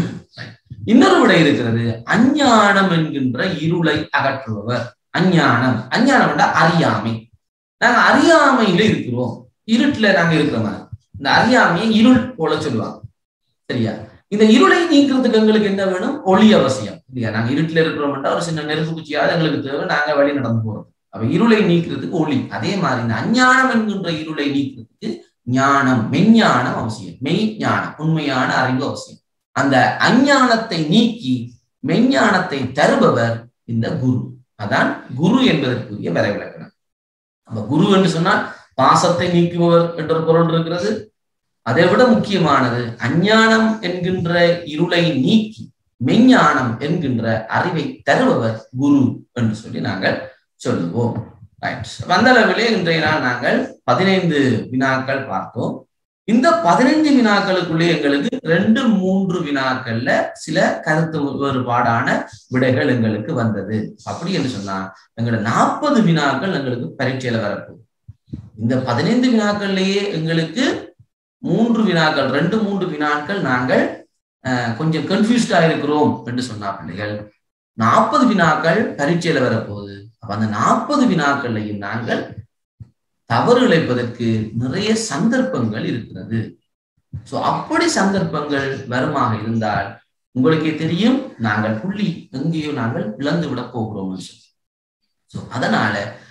இன்னொரு விடை இருக்கிறது அஞ்ஞானம் என்கின்ற இருளை அகற்றுபவர் அஞ்ஞானம் அஞ்ஞானம் என்றா அறியாமை நாங்க அறியாமையில இருக்கிறோம் இருட்டுல நாங்க இருக்கிற மாதிரி இந்த அறியாமையை இருள் போல சொல்லுவாங்க சரியா இந்த இருளை நீக்கிறதுக்கு எங்களுக்கு என்ன வேணும் ஒளி அவசியம் இல்லையா நாங்க இருட்டுல இருக்கிறோம்னா ஒரு சின்ன நெருப்பு குச்சியாவது எங்களுக்கு தேவை நாங்க வழி நடந்து போறோம் அப்ப இருளை நீக்கிறதுக்கு ஒளி அதே மாதிரி இந்த அஞ்ஞானம் என்கின்ற இருளை நீக்கிறதுக்கு ஞானம் மெஞ்ஞானம் அவசியம் மெய் ஞானம் உண்மையான அறிவு அவசியம் அந்த அஞ்ஞானத்தை நீக்கி மெஞ்ஞானத்தை தருபவர் இந்த குரு அதான் குரு என்பதற்குரிய வரைவிலக்கணம் அப்ப குரு என்று சொன்னால் பாசத்தை நீக்குபவர் என்ற பொருள் இருக்கிறது அதை விட முக்கியமானது அஞ்ஞானம் என்கின்ற இருளை நீக்கி மெஞ்ஞானம் என்கின்ற அறிவை தருபவர் குரு என்று சொல்லி நாங்கள் சொல்லுவோம் ரைட் வந்த அளவிலே இன்றைய நாள் நாங்கள் பதினைந்து வினாக்கள் பார்த்தோம் இந்த பதினைந்து வினாக்களுக்குள்ளே எங்களுக்கு ரெண்டு மூன்று வினாக்கள்ல சில கருத்து வேறுபாடான விடைகள் எங்களுக்கு வந்தது அப்படி என்று சொன்னா எங்களோட நாற்பது வினாக்கள் எங்களுக்கு பரீட்சையில வரப்போகுது இந்த பதினைந்து வினாக்கள்லயே எங்களுக்கு மூன்று வினாக்கள் ரெண்டு மூன்று வினாக்கள் நாங்கள் கொஞ்சம் கன்ஃபியூஸ்டா இருக்கிறோம் என்று சொன்னா பிள்ளைகள் நாற்பது வினாக்கள் பரீட்சையில வரப்போகுது அப்ப அந்த நாற்பது வினாக்கள்லையும் நாங்கள் தவறு இழைப்பதற்கு நிறைய சந்தர்ப்பங்கள் இருக்கிறது சோ அப்படி சந்தர்ப்பங்கள் வருமாக இருந்தால் உங்களுக்கே தெரியும் நாங்கள் புள்ளி எங்கேயோ நாங்கள் இழந்து விட போகிறோம் சோ அதனால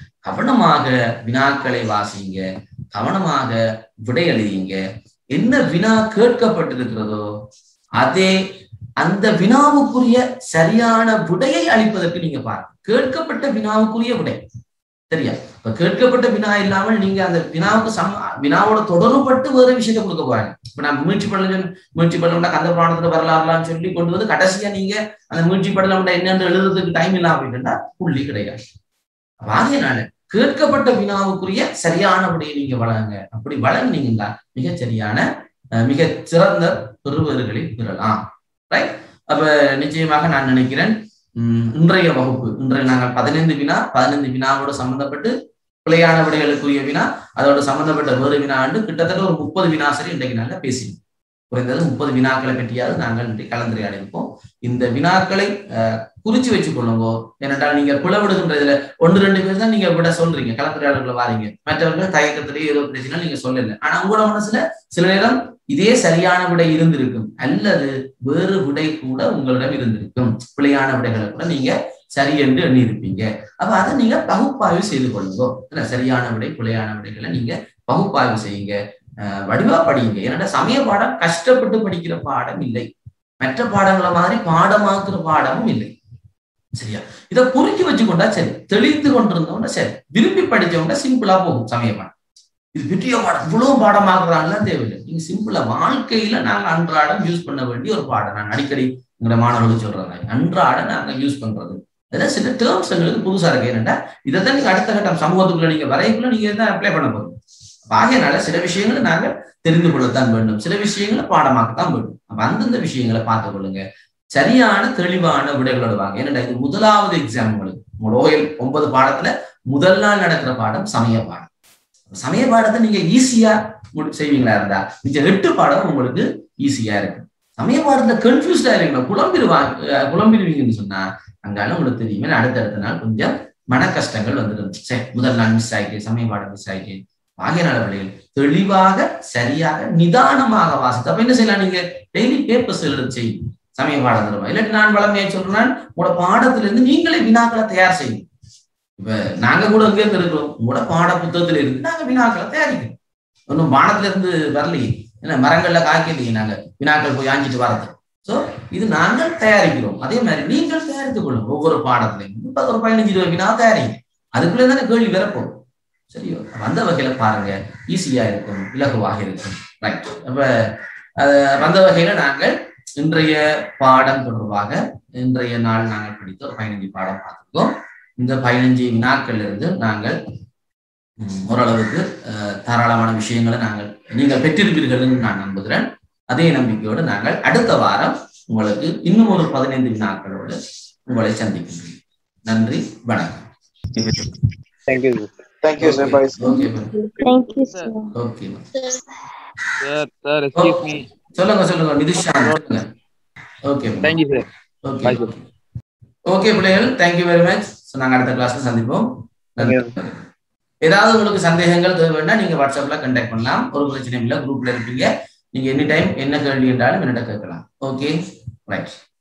கவனமாக வினாக்களை வாசிங்க கவனமாக விடை எழுதிங்க என்ன வினா கேட்கப்பட்டிருக்கிறதோ அதே அந்த வினாவுக்குரிய சரியான விடையை அளிப்பதற்கு நீங்க பாருங்க கேட்கப்பட்ட வினாவுக்குரிய விடை சரியா இப்ப கேட்கப்பட்ட வினா இல்லாமல் நீங்க அந்த வினாவுக்கு சம் வினாவோட தொடர்புபட்டு வேற விஷயத்த கொடுக்க போறாங்க இப்ப நான் முயற்சி பண்ணல முயற்சி பண்ணல கந்த புராணத்துல வரலாறுலாம்னு சொல்லி கொண்டு வந்து கடைசியா நீங்க அந்த முயற்சி பண்ணல என்னன்னு எழுதுறதுக்கு டைம் இல்லாம அப்படின்னா புள்ளி கிடையாது ஆகையினால கேட்கப்பட்ட வினாவுக்குரிய சரியான விடையை நீங்க வழங்குங்க அப்படி வழங்கினீங்கன்னா மிக சரியான மிக சிறந்த பெறுவர்களை பெறலாம் ரைட் அப்ப நிச்சயமாக நான் நினைக்கிறேன் உம் இன்றைய வகுப்பு இன்றைய நாங்கள் பதினைந்து வினா பதினைந்து வினாவோட சம்பந்தப்பட்டு பிழையான விடைகளுக்குரிய வினா அதோட சம்பந்தப்பட்ட வேறு வினா ஆண்டு கிட்டத்தட்ட ஒரு முப்பது வினா சரி இன்றைக்கு நாங்கள் பேசினோம் குறைந்தது முப்பது வினாக்களை பற்றியாவது நாங்கள் இன்றைக்கு கலந்துரையாடி இருப்போம் இந்த வினாக்களை குறிச்சு வச்சுக் கொள்ளுங்க ஏனென்றால் நீங்க பிளவிடுகின்ற இதுல ஒன்று ரெண்டு பேர் தான் நீங்க விட சொல்றீங்க கலந்துரையாடல்களை வாரீங்க மற்றவர்கள் தயக்கத்திலேயே ஏதோ பிரச்சனை நீங்க சொல்லல ஆனா உங்களோட மனசுல சில நேரம் இதே சரியான விடை இருந்திருக்கும் அல்லது வேறு விடை கூட உங்களிடம் இருந்திருக்கும் பிழையான விடைகளை கூட நீங்க சரி என்று எண்ணியிருப்பீங்க அப்ப அதை நீங்க பகுப்பாய்வு செய்து கொள்ளுங்க சரியான விடை பிழையான விடைகளை நீங்க பகுப்பாய்வு செய்யுங்க வடிவா படிங்க ஏன்னா சமய பாடம் கஷ்டப்பட்டு படிக்கிற பாடம் இல்லை மற்ற பாடங்களை மாதிரி பாடமாக்குற பாடமும் இல்லை சரியா இதை புரிஞ்சு வச்சுக்கொண்டா சரி தெளித்து கொண்டிருந்தோம்னா சரி விரும்பி படிச்சவங்க சிம்பிளா போகும் சமய பாடம் இது பெரிய பாடம் இவ்வளவு பாடமாக்குறாங்கலாம் தேவையில்லை நீங்க சிம்பிளா வாழ்க்கையில நாங்க அன்றாடம் யூஸ் பண்ண வேண்டிய ஒரு பாடம் நான் அடிக்கடி உங்களோட மாணவர்களுக்கு சொல்றேன் அன்றாட நாங்க யூஸ் பண்றது அதில் சில டேர்ம்ஸ் எங்களுக்கு புதுசா இருக்கு என்னன்னா இதை தான் நீங்க அடுத்த கட்டம் சமூகத்துக்குள்ள நீங்க வரைக்குள்ள நீங்க தான் அப்ளை பண்ண போறோம் ஆகையனால சில விஷயங்களை நாங்க தெரிந்து கொள்ளத்தான் வேண்டும் சில விஷயங்களை பாடமாக்கத்தான் வேண்டும் அப்ப அந்தந்த விஷயங்களை பார்த்து கொள்ளுங்க சரியான தெளிவான விடைகளோட வாங்க ஏன்னா இது முதலாவது எக்ஸாம் உங்களுக்கு உங்களோட ஓயல் ஒன்பது பாடத்துல முதல் நாள் நடக்கிற பாடம் சமய பாடம் சமய பாடத்தை நீங்க ஈஸியா செய்வீங்களா இருந்தா மிச்சம் எட்டு பாடம் உங்களுக்கு ஈஸியா இருக்கு சமய பாடத்துல கன்ஃபியூஸ்டா இருக்கீங்களா குழம்பிடுவாங்க குழம்பிடுவீங்கன்னு சொன்னா அங்கால உங்களுக்கு தெரியுமே அடுத்தடுத்த நாள் கொஞ்சம் மன கஷ்டங்கள் வந்துடும் சரி முதல் நாள் மிஸ் ஆயிட்டு சமய பாடம் மிஸ் ஆயிட்டு ஆகியனால பிள்ளைகள் தெளிவாக சரியாக நிதானமாக வாசித்து அப்ப என்ன செய்யலாம் நீங்க டெய்லி பேப்பர்ஸ் எழுத செய்யும் சமய பாடத்துல இல்லாட்டி நான் வளமையை சொல்றேன் உங்களோட பாடத்துல இருந்து நீங்களே வினாக்களை தயார் செய்யும் இப்ப நாங்க கூட எங்கே இருக்கிறோம் உங்களோட பாட புத்தகத்துல இருந்து நாங்க வினாக்களை தயாரிக்கிறோம் ஒன்றும் வானத்துல இருந்து வரலையே ஏன்னா மரங்கள்ல காய்க்கலையே நாங்க வினாக்கள் போய் ஆஞ்சிட்டு வரது சோ இது நாங்கள் தயாரிக்கிறோம் அதே மாதிரி நீங்கள் தயாரித்துக் கொள்ளும் ஒவ்வொரு பாடத்திலையும் ஒரு பதினஞ்சு இருபது வினா தயாரிங்க அதுக்குள்ளே தானே கேள்வி வரப்போம் சரியோ வந்த வகையில பாருங்க ஈஸியா இருக்கும் இலகுவாக இருக்கும் ரைட் அப்ப வந்த வகையில நாங்கள் இன்றைய பாடம் தொடர்பாக இன்றைய நாள் நாங்கள் படித்த ஒரு பதினஞ்சு பாடம் பார்த்துருக்கோம் இந்த பதினஞ்சு வினாக்கள் இருந்து நாங்கள் ஓரளவுக்கு தாராளமான விஷயங்களை நாங்கள் நீங்கள் பெற்றிருப்பீர்கள் நான் நம்புகிறேன் அதே நம்பிக்கையோடு நாங்கள் அடுத்த வாரம் உங்களுக்கு இன்னும் ஒரு பதினைந்து வினாக்களோடு உங்களை சந்திக்கின்றோம் நன்றி வணக்கம் thank you thank you sir bye okay thank you sir okay sir sir excuse me சொல்லுங்க சொல்லுங்க நிதிஷா சொல்லுங்க okay thank you sir okay Bye, sir. Okay பிள்ளைகள் தேங்க்யூ வெரி மச் ஸோ நாங்கள் அடுத்த கிளாஸ்ல சந்திப்போம் நன்றி ஏதாவது உங்களுக்கு சந்தேகங்கள் தேவைன்னா நீங்க வாட்ஸ்அப்ல கண்டாக்ட் பண்ணலாம் ஒரு பிரச்சனையும் இல்லை குரூப்ல இருப்பீங்க நீங்க எனி டைம் என்ன கேள்வி என்றாலும் என்னிட்ட கேட்கலாம் ஓகே ரைட்